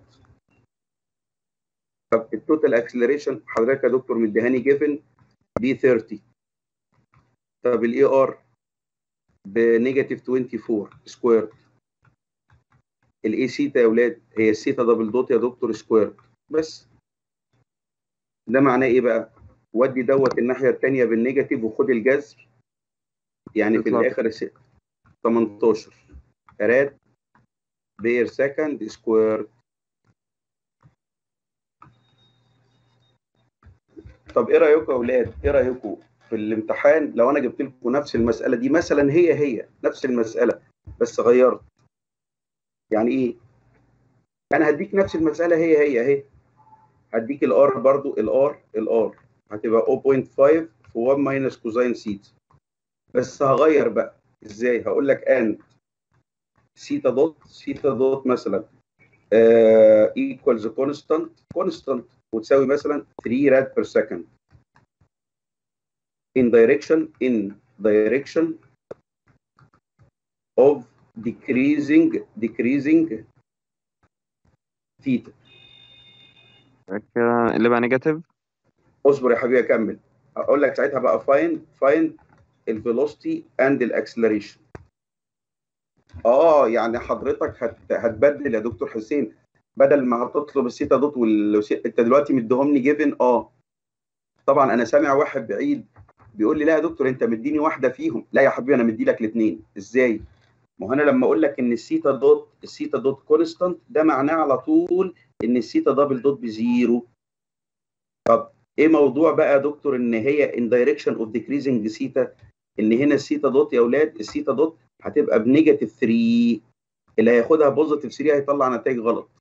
طب التوتال اكسلريشن حضرتك يا دكتور مديهاني جيفن بي 30 طب الاي ار بنيجاتيف 24 سكويرد الاي سيتا يا اولاد هي السيتا دبل دوت يا دكتور سكويرد بس ده معناه ايه بقى؟ ودي دوت الناحيه الثانيه بالنيجاتيف وخد الجذر يعني في تطلع. الاخر الس- 18 راد بير سكند سكوير طب ايه رايكم يا اولاد؟ ايه رايكم في الامتحان لو انا جبت لكم نفس المساله دي مثلا هي هي نفس المساله بس غيرت يعني ايه؟ انا هديك نفس المساله هي هي اهي هديك الار برضو الار الار هتبقى 0.5 في 1 ماينس كوزين سيتا بس هغير بقى ازاي هقول لك ان سيتا دوت سيتا دوت مثلا ايكوالز كونستانت كونستانت وتساوي مثلا 3 راد بير سكند in direction in direction of decreasing decreasing theta كده اللي بقى نيجاتيف اصبر يا حبيبي اكمل اقول لك ساعتها بقى فاين فاين الفيلوسيتي اند الاكسلريشن اه يعني حضرتك هت... هتبدل يا دكتور حسين بدل ما هتطلب السيتا دوت وال... انت دلوقتي مديهم لي جيفن اه طبعا انا سامع واحد بعيد بيقول لي لا يا دكتور انت مديني واحده فيهم لا يا حبيبي انا مدي لك الاثنين ازاي ما هو انا لما اقول لك ان السيتا دوت السيتا دوت كونستانت ده معناه على طول ان السيتا دبل دوت بزيرو طب ايه موضوع بقى يا دكتور ان هي ان دايركشن اوف ديكريزنج سيتا ان هنا السيتا دوت يا اولاد السيتا دوت هتبقى بنيجاتيف 3 اللي هياخدها بوزيتيف 3 هيطلع نتائج غلط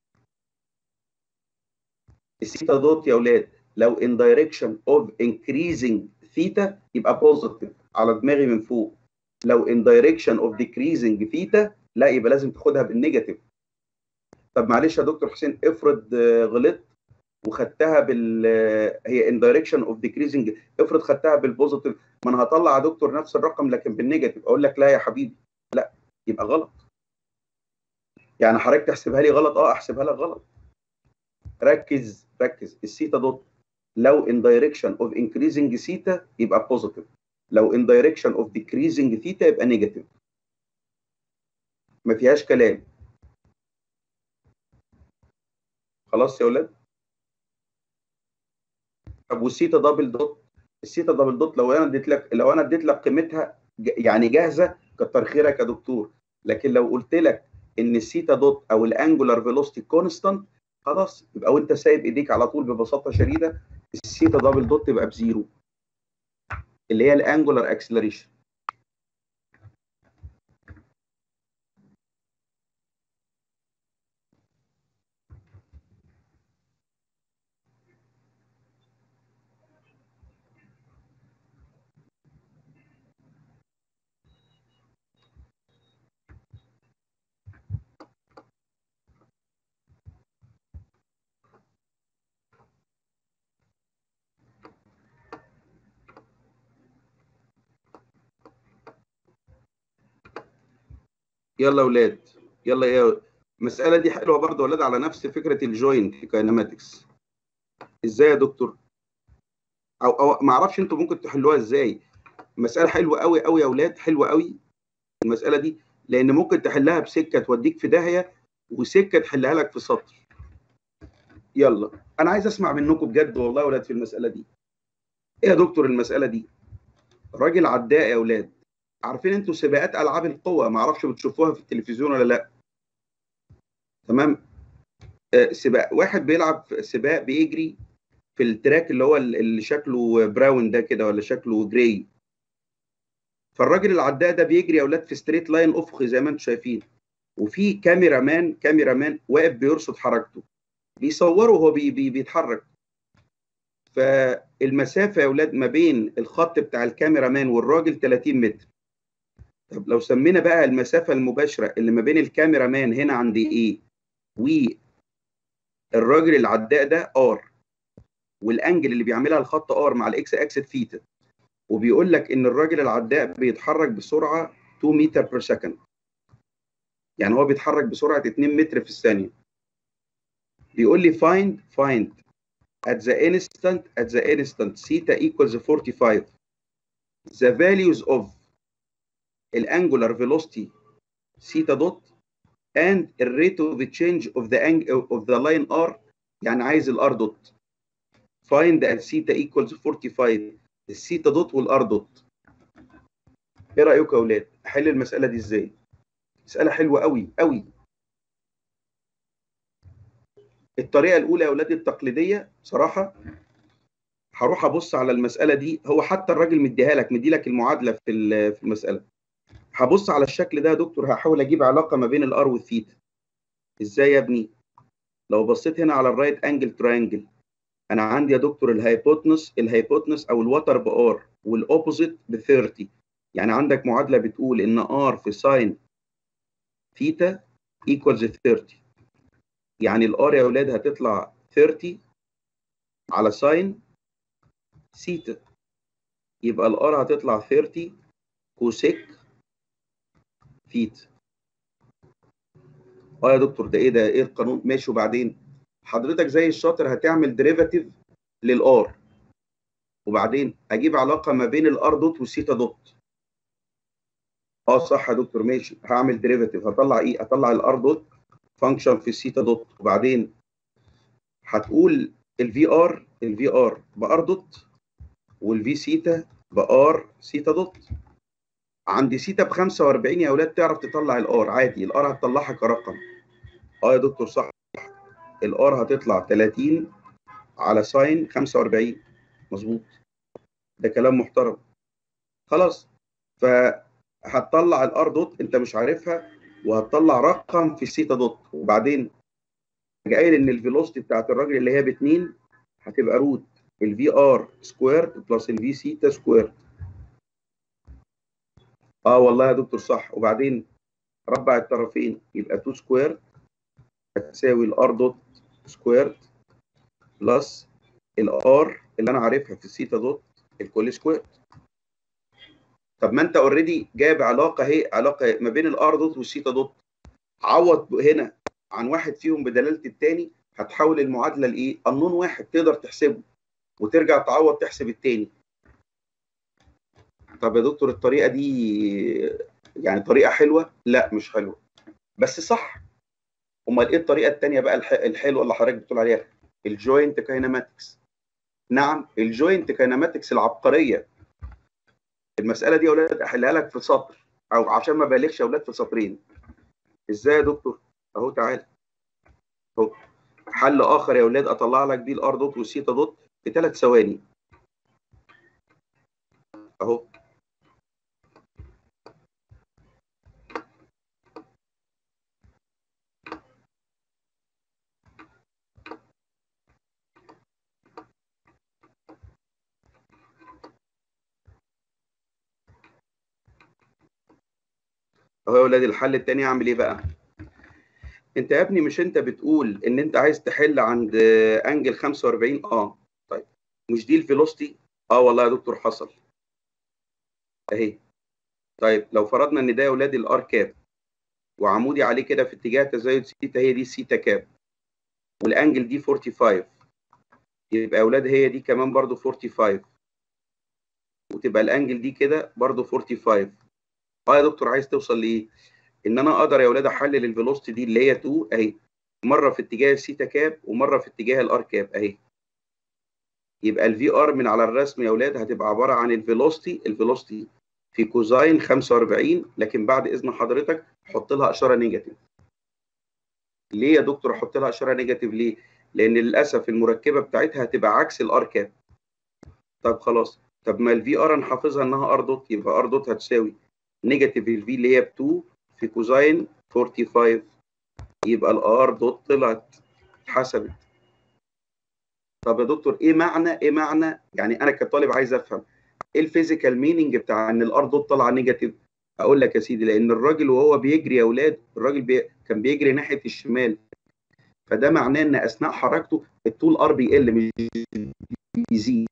السيتا دوت يا اولاد لو ان دايركشن اوف انكريزنج ثيتا يبقى بوزيتيف على دماغي من فوق لو ان دايركشن اوف ديكريزنج ثيتا لا يبقى لازم تاخدها بالنيجاتيف طب معلش يا دكتور حسين افرض آه، غلطت وخدتها بال هي ان دايركشن اوف ديكريزنج افرض خدتها بالبوزيتيف ما انا هطلع يا دكتور نفس الرقم لكن بالنيجاتيف اقول لك لا يا حبيبي لا يبقى غلط يعني حضرتك تحسبها لي غلط اه احسبها لك غلط ركز ركز السيتا دوت لو ان دايركشن اوف انكريزنج سيتا يبقى بوزيتيف لو ان دايركشن اوف ديكريزنج ثيتا يبقى نيجاتيف ما فيهاش كلام خلاص يا ولاد طب والسيتا دبل دوت السيتا دبل دوت لو انا اديت لك لو انا اديت لك قيمتها ج- يعني جاهزه كتر خيرك يا دكتور لكن لو قلت لك ان السيتا دوت او الانجولار فيلوسيتي كونستانت خلاص يبقى وانت سايب ايديك على طول ببساطه شديده السيتا دبل دوت تبقى بزيرو اللي هي الانجولار اكسلريشن يلا يا اولاد يلا يا المساله دي حلوه برضه يا اولاد على نفس فكره الجوينت كاينماتكس ازاي يا دكتور او او ما اعرفش انتوا ممكن تحلوها ازاي مساله حلوه قوي قوي يا اولاد حلوه قوي المساله دي لان ممكن تحلها بسكه توديك في داهيه وسكه تحلها لك في سطر يلا انا عايز اسمع منكم بجد والله يا اولاد في المساله دي ايه يا دكتور المساله دي راجل عداء يا اولاد عارفين انتوا سباقات العاب القوى ما اعرفش بتشوفوها في التلفزيون ولا لا تمام آه، سباق واحد بيلعب في سباق بيجري في التراك اللي هو ال- اللي شكله براون ده كده ولا شكله جراي فالراجل العداء ده بيجري يا اولاد في ستريت لاين افقي زي ما انتم شايفين وفي كاميرا مان كاميرا مان واقف بيرصد حركته بيصوره وهو بي بي بيتحرك فالمسافه يا اولاد ما بين الخط بتاع الكاميرا مان والراجل 30 متر طب لو سمينا بقى المسافه المباشره اللي ما بين الكاميرا مان هنا عند ايه والراجل العداء ده ار والانجل اللي بيعملها الخط ار مع الاكس اكس ثيتا وبيقول لك ان الراجل العداء بيتحرك بسرعه 2 متر بير سكند يعني هو بيتحرك بسرعه 2 متر في الثانيه بيقول لي find find at the instant at the instant theta equals 45 the values of الانجولار velocity theta dot and the rate of the change of the angle of the line r يعني عايز الار دوت find at theta equals 45 الثيتا دوت والار دوت ايه رايكم يا اولاد احل المساله دي ازاي مساله حلوه قوي قوي الطريقه الاولى يا اولاد التقليديه بصراحه هروح ابص على المساله دي هو حتى الراجل مديها لك مدي لك المعادله في ال- في المساله هبص على الشكل ده يا دكتور هحاول اجيب علاقه ما بين الار والثيتا ازاي يا ابني لو بصيت هنا على الرايت انجل تراينجل انا عندي يا دكتور الهايبوتنس الهايبوتنس او الوتر بار والاوبوزيت ب 30 يعني عندك معادله بتقول ان ار في ساين ثيتا ايكوالز 30 يعني الار يا اولاد هتطلع 30 على ساين ثيتا يبقى الار هتطلع 30 كوسيك ثيتا اه يا دكتور ده ايه ده ايه القانون ماشي وبعدين حضرتك زي الشاطر هتعمل ديريفاتيف للار وبعدين اجيب علاقه ما بين الار دوت والثيتا دوت اه صح يا دكتور ماشي هعمل ديريفاتيف هطلع ايه هطلع الار دوت فانكشن في الثيتا دوت وبعدين هتقول الفي ار الفي ار بار دوت والفي سيتا بار سيتا دوت عند سيتا ب 45 يا اولاد تعرف تطلع الار عادي الار هتطلعها كرقم اه يا دكتور صح الار هتطلع 30 على ساين 45 مظبوط ده كلام محترم خلاص فهتطلع الار دوت انت مش عارفها وهتطلع رقم في السيتا دوت وبعدين جاي قايل ان الفيلوسيتي بتاعت الراجل اللي هي ب 2 هتبقى روت الفي ار سكويرد بلس الفي سيتا سكويرد اه والله يا دكتور صح وبعدين ربع الطرفين يبقى 2 سكوير هتساوي الار دوت سكويرد بلس الار اللي انا عارفها في السيتا دوت الكل سكوير طب ما انت اوريدي جايب علاقه اهي علاقه ما بين الار دوت والسيتا دوت عوض هنا عن واحد فيهم بدلاله الثاني هتحول المعادله لايه؟ قانون واحد تقدر تحسبه وترجع تعوض تحسب الثاني طب يا دكتور الطريقه دي يعني طريقه حلوه؟ لا مش حلوه بس صح امال ايه الطريقه الثانيه بقى الح- الحلوه اللي حضرتك بتقول عليها؟ الجوينت كايناماتكس نعم الجوينت كايناماتكس العبقريه المساله دي يا اولاد احلها لك في سطر او عشان ما بالغش يا اولاد في سطرين ازاي يا دكتور اهو تعالى اهو حل اخر يا اولاد اطلع لك بيه الار دوت والسيتا دوت في ثلاث ثواني اهو اهو يا اولاد الحل التاني اعمل ايه بقى انت يا ابني مش انت بتقول ان انت عايز تحل عند آه، انجل 45 اه طيب مش دي الفيلوستي اه والله يا دكتور حصل اهي طيب لو فرضنا ان ده يا اولاد الار كاب وعمودي عليه كده في اتجاه تزايد سيتا هي دي سيتا كاب والانجل دي 45 يبقى يا اولاد هي دي كمان برضو 45 وتبقى الانجل دي كده برضو 45 اه يا دكتور عايز توصل لايه ان انا اقدر يا اولاد احلل الفيلوسيتي دي اللي هي 2 اهي مره في اتجاه السيتا كاب ومره في اتجاه الار كاب اهي يبقى الفي ار من على الرسم يا اولاد هتبقى عباره عن الفيلوسيتي الفيلوسيتي في كوزاين 45 لكن بعد اذن حضرتك حط لها اشاره نيجاتيف ليه يا دكتور احط لها اشاره نيجاتيف ليه لان للاسف المركبه بتاعتها هتبقى عكس الار كاب طب خلاص طب ما الفي ار انا حافظها انها ار دوت يبقى ار دوت هتساوي نيجاتيف الفي اللي هي ب 2 في كوزاين 45 يبقى الار دوت طلعت اتحسبت طب يا دكتور ايه معنى ايه معنى يعني انا كطالب عايز افهم ايه الفيزيكال مينينج بتاع ان الار دوت طالعه نيجاتيف اقول لك يا سيدي لان الراجل وهو بيجري يا اولاد الراجل بي... كان بيجري ناحيه الشمال فده معناه ان اثناء حركته الطول ار بيقل مش بيزيد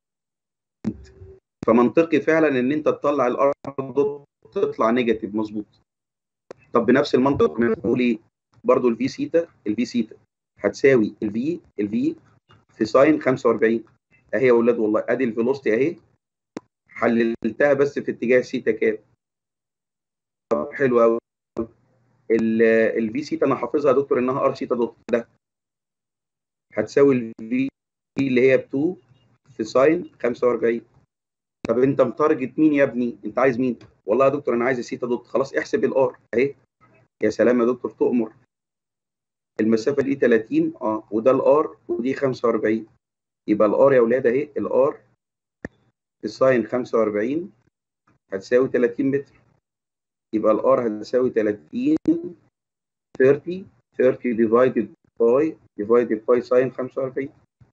فمنطقي فعلا ان انت تطلع الار دوت تطلع نيجاتيف مظبوط طب بنفس المنطق نقول ايه برضه الفي سيتا الفي سيتا هتساوي الفي الفي في ساين 45 اهي يا اولاد والله ادي الفيلوستي اهي حللتها بس في اتجاه سيتا كام طب حلو قوي الفي سيتا انا حافظها يا دكتور انها ار سيتا دوت ده هتساوي الفي اللي هي ب 2 في ساين 45 طب انت متارجت مين يا ابني انت عايز مين والله يا دكتور انا عايز السيتا دوت خلاص احسب الار اهي يا سلام يا دكتور تؤمر المسافه دي 30 اه وده الار ودي 45 يبقى الار يا اولاد اهي الار في ساين 45 هتساوي 30 متر يبقى الار هتساوي 30 30 30 divided by divided by ساين 45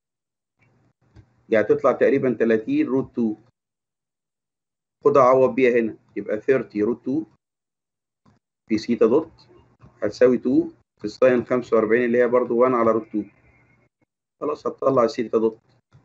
يعني تطلع تقريبا 30 روت 2 خدها عوض بيها هنا يبقى 30 روت 2 في سيتا دوت هتساوي 2 في الساين 45 اللي هي برضو 1 على روت 2 خلاص هتطلع سيتا دوت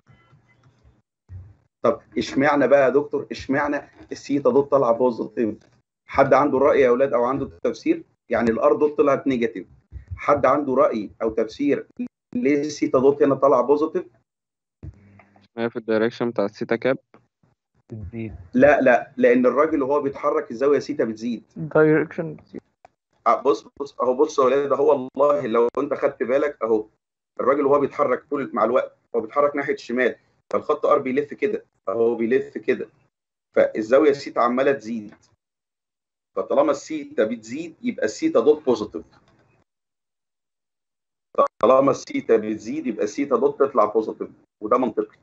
طب اشمعنى بقى يا دكتور اشمعنى السيتا دوت طالعه بوزيتيف حد عنده راي يا اولاد او عنده تفسير يعني الار دوت طلعت نيجاتيف حد عنده راي او تفسير ليه السيتا دوت هنا طالعه بوزيتيف هي في الدايركشن بتاع السيتا كاب بتزيد لا لا لان الراجل وهو بيتحرك الزاويه سيتا بتزيد دايركشن آه، بص بص اهو بص يا ولاد اهو والله لو انت خدت بالك اهو الراجل وهو بيتحرك طول مع الوقت هو بيتحرك ناحيه الشمال فالخط ار بيلف كده اهو بيلف كده فالزاويه السيتا عماله تزيد فطالما السيتا بتزيد يبقى السيتا دوت بوزيتيف طالما السيتا بتزيد يبقى السيتا دوت تطلع بوزيتيف وده منطقي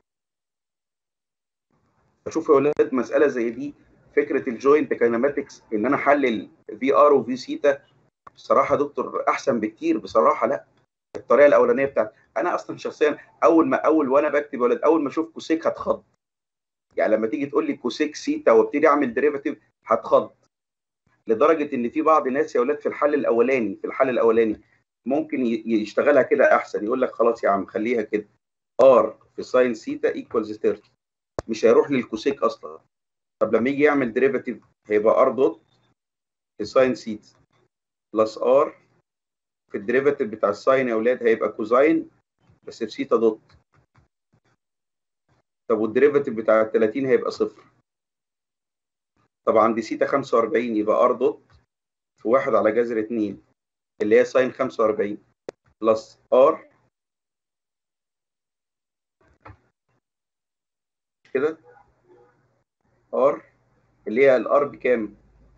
اشوف يا ولاد مساله زي دي فكره الجوينت كاينماتكس ان انا احلل في ار وفي سيتا بصراحه يا دكتور احسن بكتير بصراحه لا الطريقه الاولانيه بتاعت انا اصلا شخصيا اول ما اول وانا بكتب يا ولاد اول ما اشوف كوسيك هتخض يعني لما تيجي تقول لي كوسيك سيتا وابتدي اعمل ديريفاتيف هتخض لدرجه ان في بعض الناس يا ولاد في الحل الاولاني في الحل الاولاني ممكن ي- يشتغلها كده احسن يقول لك خلاص يا عم خليها كده ار في ساين سيتا ايكوالز 30 مش هيروح للكوسيك اصلا طب لما يجي يعمل ديريفاتيف هيبقى ار دوت في ساين سيتا بلس ار في الديريفاتيف بتاع الساين يا اولاد هيبقى كوزاين بس بسيتا دوت طب والديريفاتيف بتاع ال 30 هيبقى صفر طب عند سيتا 45 يبقى ار دوت في واحد على جذر 2 اللي هي ساين 45 بلس ار كده ار اللي هي الار بكام؟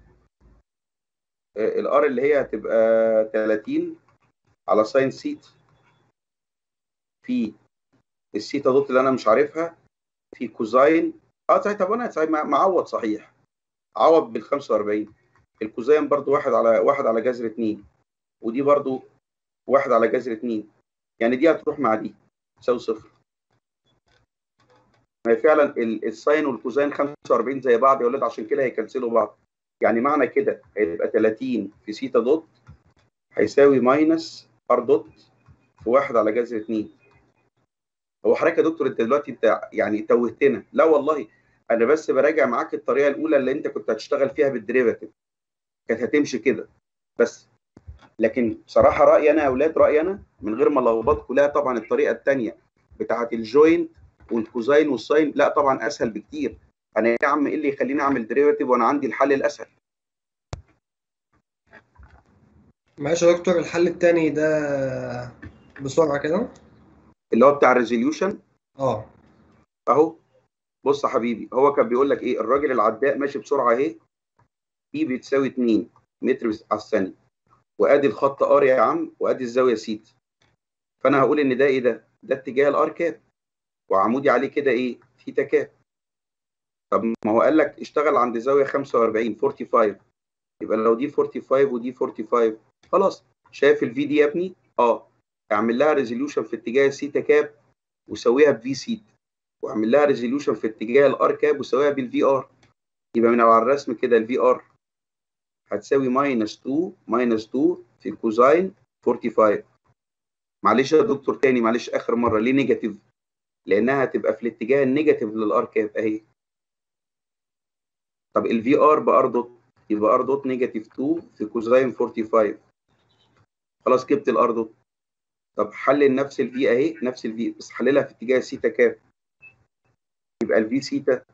الار اللي هي هتبقى 30 على ساين سيتا في السيتا دوت اللي انا مش عارفها في كوزاين اه طيب طب انا طيب مع- معوض صحيح عوض بال 45 الكوزاين برضو واحد على واحد على جذر 2 ودي برضو واحد على جذر 2 يعني دي هتروح مع دي تساوي صفر ما هي فعلا ال- الساين والكوزاين 45 زي بعض يا ولاد عشان كده هيكنسلوا بعض يعني معنى كده هيبقى 30 في سيتا دوت هيساوي ماينس ار دوت في واحد على جذر 2 هو حضرتك يا دكتور انت دلوقتي انت يعني توهتنا لا والله انا بس براجع معاك الطريقه الاولى اللي انت كنت هتشتغل فيها بالديريفاتيف كانت هتمشي كده بس لكن بصراحه رايي انا يا اولاد رايي انا من غير ما الخبطكم لا طبعا الطريقه الثانيه بتاعه الجوينت والكوزاين والساين لا طبعا اسهل بكتير انا يا عم ايه اللي يخليني اعمل ديريفاتيف وانا عندي الحل الاسهل معلش يا دكتور الحل التاني ده بسرعة كده اللي هو بتاع الريزوليوشن اه اهو بص يا حبيبي هو كان بيقول لك ايه الراجل العداء ماشي بسرعه اهي اي بتساوي 2 متر على الثانيه وادي الخط ار يا عم وادي الزاويه سيتا فانا هقول ان ده ايه ده ده اتجاه الار كاب وعمودي عليه كده ايه ثيتا كاب طب ما هو قال لك اشتغل عند زاويه 45 45 يبقى لو دي 45 ودي 45 خلاص شايف الفي دي يا ابني اه اعمل لها ريزوليوشن في اتجاه الثيتا كاب وسويها بفي سيتا واعمل لها ريزوليوشن في اتجاه الار كاب وسويها بالفي ار يبقى من على الرسم كده الفي ار هتساوي ماينس 2 ماينس 2 في كوزاين 45 معلش يا دكتور تاني معلش اخر مره ليه نيجاتيف لانها هتبقى في الاتجاه النيجاتيف للار كاب اهي طب الفي ار بار دوت يبقى ار دوت نيجاتيف 2 في كوزاين 45 خلاص جبت الار دوت طب حلل نفس الفي اهي نفس الفي بس حللها في اتجاه سيتا كام يبقى الفي سيتا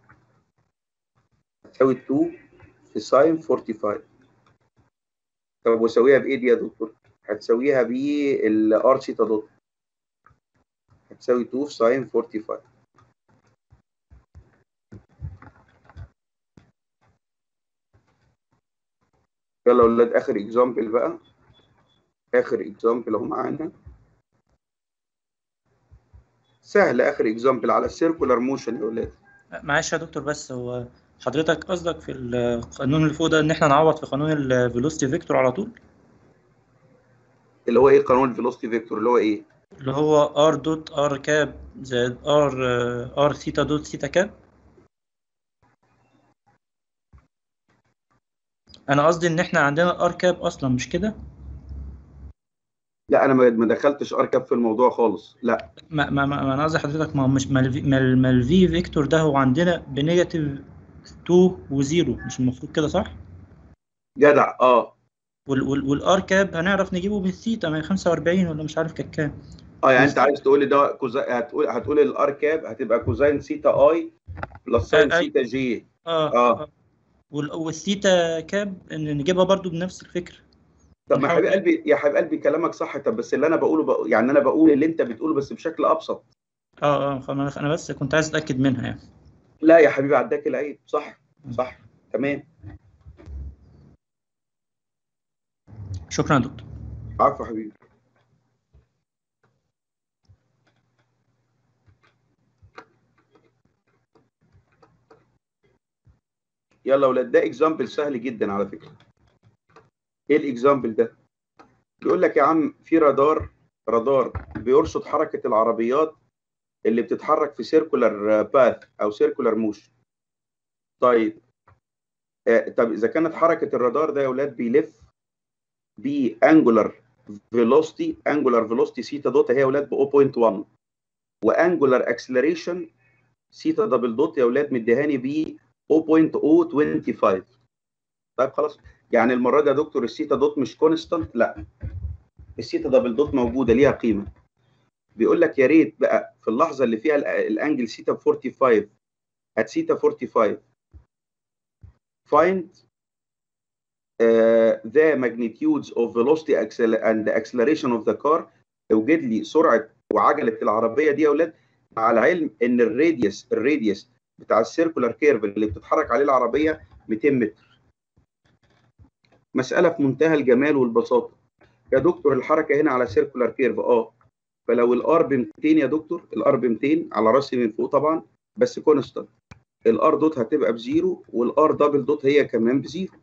تساوي 2 في ساين 45 طب واسويها بايه دي يا دكتور؟ هتساويها بالار سيتا دوت هتساوي 2 في ساين 45 يلا يا ولاد اخر اكزامبل بقى اخر اكزامبل اهو معانا سهل اخر اكزامبل على السيركولار موشن يا ولاد معلش يا دكتور بس هو حضرتك قصدك في القانون اللي فوق ده ان احنا نعوض في قانون الفيلوسيتي فيكتور على طول اللي هو ايه قانون الفيلوسيتي فيكتور اللي هو ايه اللي هو ار دوت ار كاب زائد ار ار ثيتا دوت ثيتا كاب انا قصدي ان احنا عندنا ار كاب اصلا مش كده لا انا ما ما دخلتش اركب في الموضوع خالص لا ما ما ما ما انا قصدي حضرتك ما هو مش ما الفي ما ال- ما الفي فيكتور ده هو عندنا بنيجاتيف 2 و0 مش المفروض كده صح؟ جدع اه وال وال والار كاب هنعرف نجيبه بالثيتا ما هي 45 ولا مش عارف كانت كام اه يعني انت عايز تقول لي ده كوزا... هتقول هتقول الار كاب هتبقى كوزين سيتا اي بلس ساين آه، أي. سيتا جي اه اه وال- والثيتا كاب ان نجيبها برضو بنفس الفكره طب ما يا نحاول- حبيب قلبي يا حبيب قلبي كلامك صح طب بس اللي انا بقوله بق... يعني انا بقول اللي انت بتقوله بس بشكل ابسط اه اه خلاص انا بس كنت عايز اتاكد منها يعني لا يا حبيبي عداك العيب صح صح تمام شكرا يا دكتور عفوا حبيبي يلا يا ولاد ده اكزامبل سهل جدا على فكره ايه الاكزامبل ده بيقول لك يا عم في رادار رادار بيرصد حركه العربيات اللي بتتحرك في سيركولار باث او سيركولار موشن طيب آه طب اذا كانت حركه الرادار ده يا ولاد بيلف بانجولار فيلوسيتي انجولار فيلوسيتي سيتا دوت هي يا ولاد ب 0.1 وانجولار اكسلريشن سيتا دبل دوت يا ولاد مديهاني ب 0.025 طيب خلاص يعني المره دي يا دكتور السيتا دوت مش كونستانت لا السيتا دبل دوت موجوده ليها قيمه بيقول لك يا ريت بقى في اللحظه اللي فيها ال- الانجل سيتا ب 45 at سيتا 45 find uh, the magnitudes of velocity accel- and the acceleration of the car اوجد لي سرعه وعجله العربيه دي يا اولاد مع العلم ان الراديوس الراديوس بتاع السيركولار كيرف اللي بتتحرك عليه العربيه 200 متر مساله في منتهى الجمال والبساطه يا دكتور الحركه هنا على سيركولار كيرف اه فلو الار ب 200 يا دكتور الار ب 200 على راسي من فوق طبعا بس كونستانت الار دوت هتبقى بزيرو والار دبل دوت هي كمان بزيرو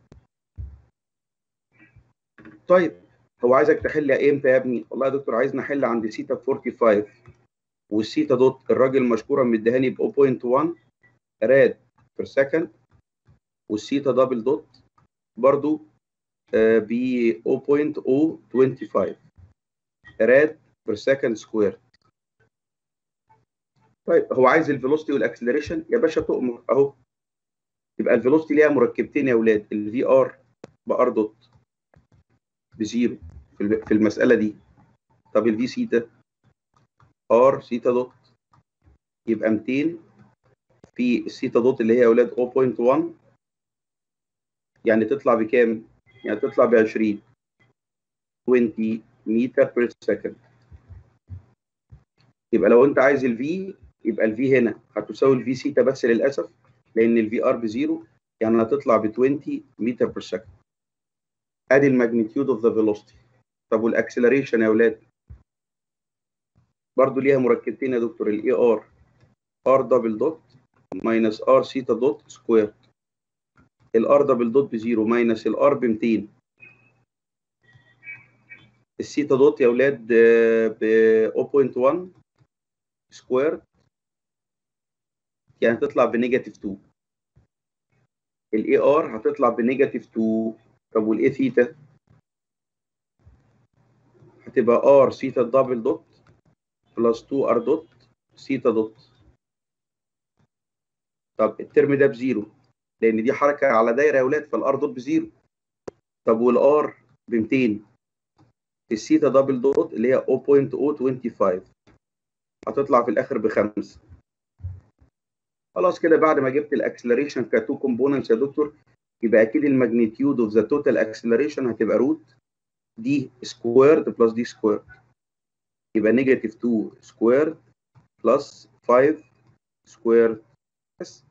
طيب هو عايزك تحل امتى يا ابني والله يا دكتور عايز نحل عند سيتا 45 والسيتا دوت الراجل مشكورا مديهاني ب 0.1 راد بير سكند والسيتا دبل دوت برضو ب 0.025 راد بير سكند سكوير طيب هو عايز الفيلوسيتي والاكسلريشن يا باشا تؤمر اهو يبقى الفيلوسيتي ليها مركبتين يا اولاد الفي ار بار دوت بزيرو في الم- في المساله دي طب الفي سيتا ار سيتا دوت يبقى 200 في السيتا دوت اللي هي يا اولاد 0.1 يعني تطلع بكام؟ يعني تطلع ب 20 20 متر بير سكند يبقى لو انت عايز الفي يبقى الفي هنا هتساوي الفي سيتا بس للاسف لان الفي ار بزيرو يعني هتطلع ب 20 متر بير سكند ادي الماجنتيود اوف ذا فيلوسيتي طب والاكسلريشن يا اولاد برضو ليها مركبتين يا دكتور الاي ار ار دبل دوت ماينس ار سيتا دوت سكوير الار دبل دوت بزيرو ماينس الار ب 200 السيتا دوت يا اولاد ب 0.1 سكوير يعني هتطلع بنيجاتيف 2 الاي ار هتطلع بنيجاتيف 2 طب والاي ثيتا هتبقى ار ثيتا دبل دوت بلس 2 ار دوت ثيتا دوت طب الترم ده بزيرو لان دي حركه على دايره يا اولاد فالار دوت بزيرو طب والار ب 200 الثيتا دبل دوت اللي هي 0.025 هتطلع في الاخر بخمسه خلاص كده بعد ما جبت الاكسلريشن كتو كومبوننتس يا دكتور يبقى اكيد الماجنتيود اوف ذا توتال اكسلريشن هتبقى روت دي سكويرد بلس دي سكويرد يبقى نيجاتيف 2 سكويرد بلس 5 سكويرد بس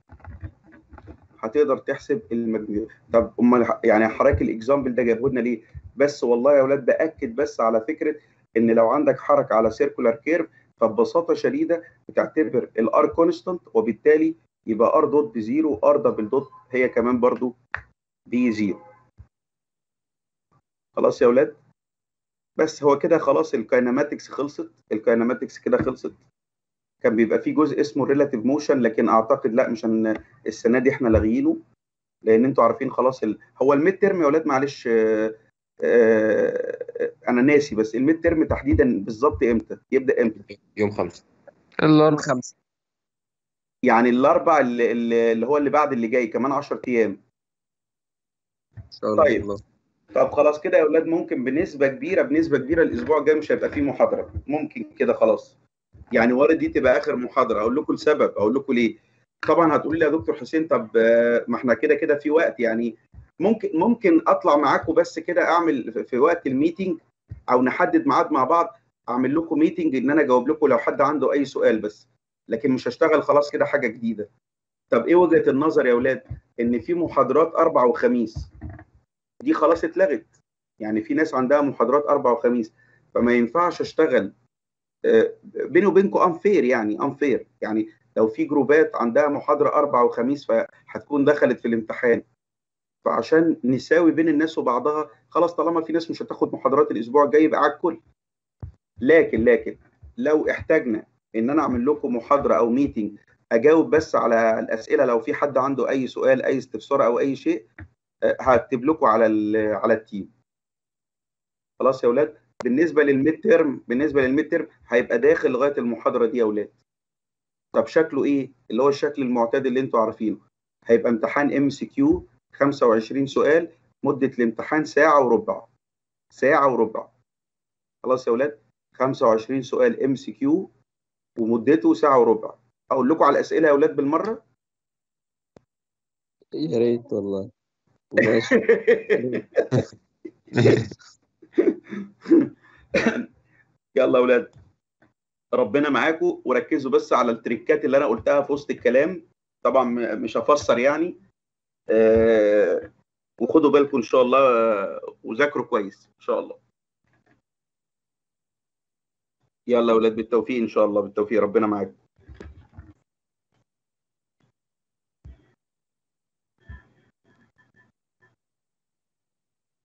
هتقدر تحسب الماجنتيود طب امال يعني حضرتك الاكزامبل ده جابه لنا ليه؟ بس والله يا اولاد باكد بس على فكره ان لو عندك حركه على سيركولار كيرف فببساطه شديده بتعتبر الار كونستانت وبالتالي يبقى ار دوت بزيرو ار دبل دوت هي كمان برضو بزيرو خلاص يا اولاد بس هو كده خلاص الكايناماتكس خلصت الكايناماتكس كده خلصت كان بيبقى في جزء اسمه ريلاتيف موشن لكن اعتقد لا مش هن... السنه دي احنا لاغيينه لان انتوا عارفين خلاص ال... هو الميد ترم يا اولاد معلش آه... آه... انا ناسي بس الميد ترم تحديدا بالظبط امتى يبدا امتى يوم خمسة الارم خمسة يعني الاربع اللي, اللي اللي هو اللي بعد اللي جاي كمان 10 ايام ان شاء الله طيب. طب خلاص كده يا اولاد ممكن بنسبه كبيره بنسبه كبيره الاسبوع الجاي مش هيبقى فيه محاضره ممكن كده خلاص يعني وارد دي تبقى اخر محاضره اقول لكم السبب اقول لكم ليه طبعا هتقولي لي يا دكتور حسين طب آه، ما احنا كده كده في وقت يعني ممكن ممكن اطلع معاكم بس كده اعمل في- في وقت الميتنج او نحدد ميعاد مع بعض اعمل لكم ميتنج ان انا اجاوب لكم لو حد عنده اي سؤال بس لكن مش هشتغل خلاص كده حاجه جديده طب ايه وجهه النظر يا اولاد ان في محاضرات اربع وخميس دي خلاص اتلغت يعني في ناس عندها محاضرات اربع وخميس فما ينفعش اشتغل آه، بيني وبينكم انفير يعني انفير يعني لو في جروبات عندها محاضره اربع وخميس فهتكون دخلت في الامتحان فعشان نساوي بين الناس وبعضها خلاص طالما في ناس مش هتاخد محاضرات الاسبوع الجاي يبقى على الكل لكن لكن لو احتاجنا ان انا اعمل لكم محاضره او ميتنج اجاوب بس على الاسئله لو في حد عنده اي سؤال اي استفسار او اي شيء آه، هكتب لكم على ال- على التيم خلاص يا اولاد بالنسبه للميد تيرم بالنسبه للميد تيرم هيبقى داخل لغايه المحاضره دي يا اولاد طب شكله ايه اللي هو الشكل المعتاد اللي انتوا عارفينه هيبقى امتحان ام سي كيو 25 سؤال مده الامتحان ساعه وربع ساعه وربع خلاص يا اولاد 25 سؤال ام سي كيو ومدته ساعه وربع اقول لكم على الاسئله يا اولاد بالمره يا ريت والله ماشي يلا يا اولاد ربنا معاكم وركزوا بس على التريكات اللي انا قلتها في وسط الكلام طبعا م- مش هفسر يعني آه وخدوا بالكم ان شاء الله آه، وذاكروا كويس ان شاء الله يلا يا اولاد بالتوفيق ان شاء الله بالتوفيق ربنا معاكم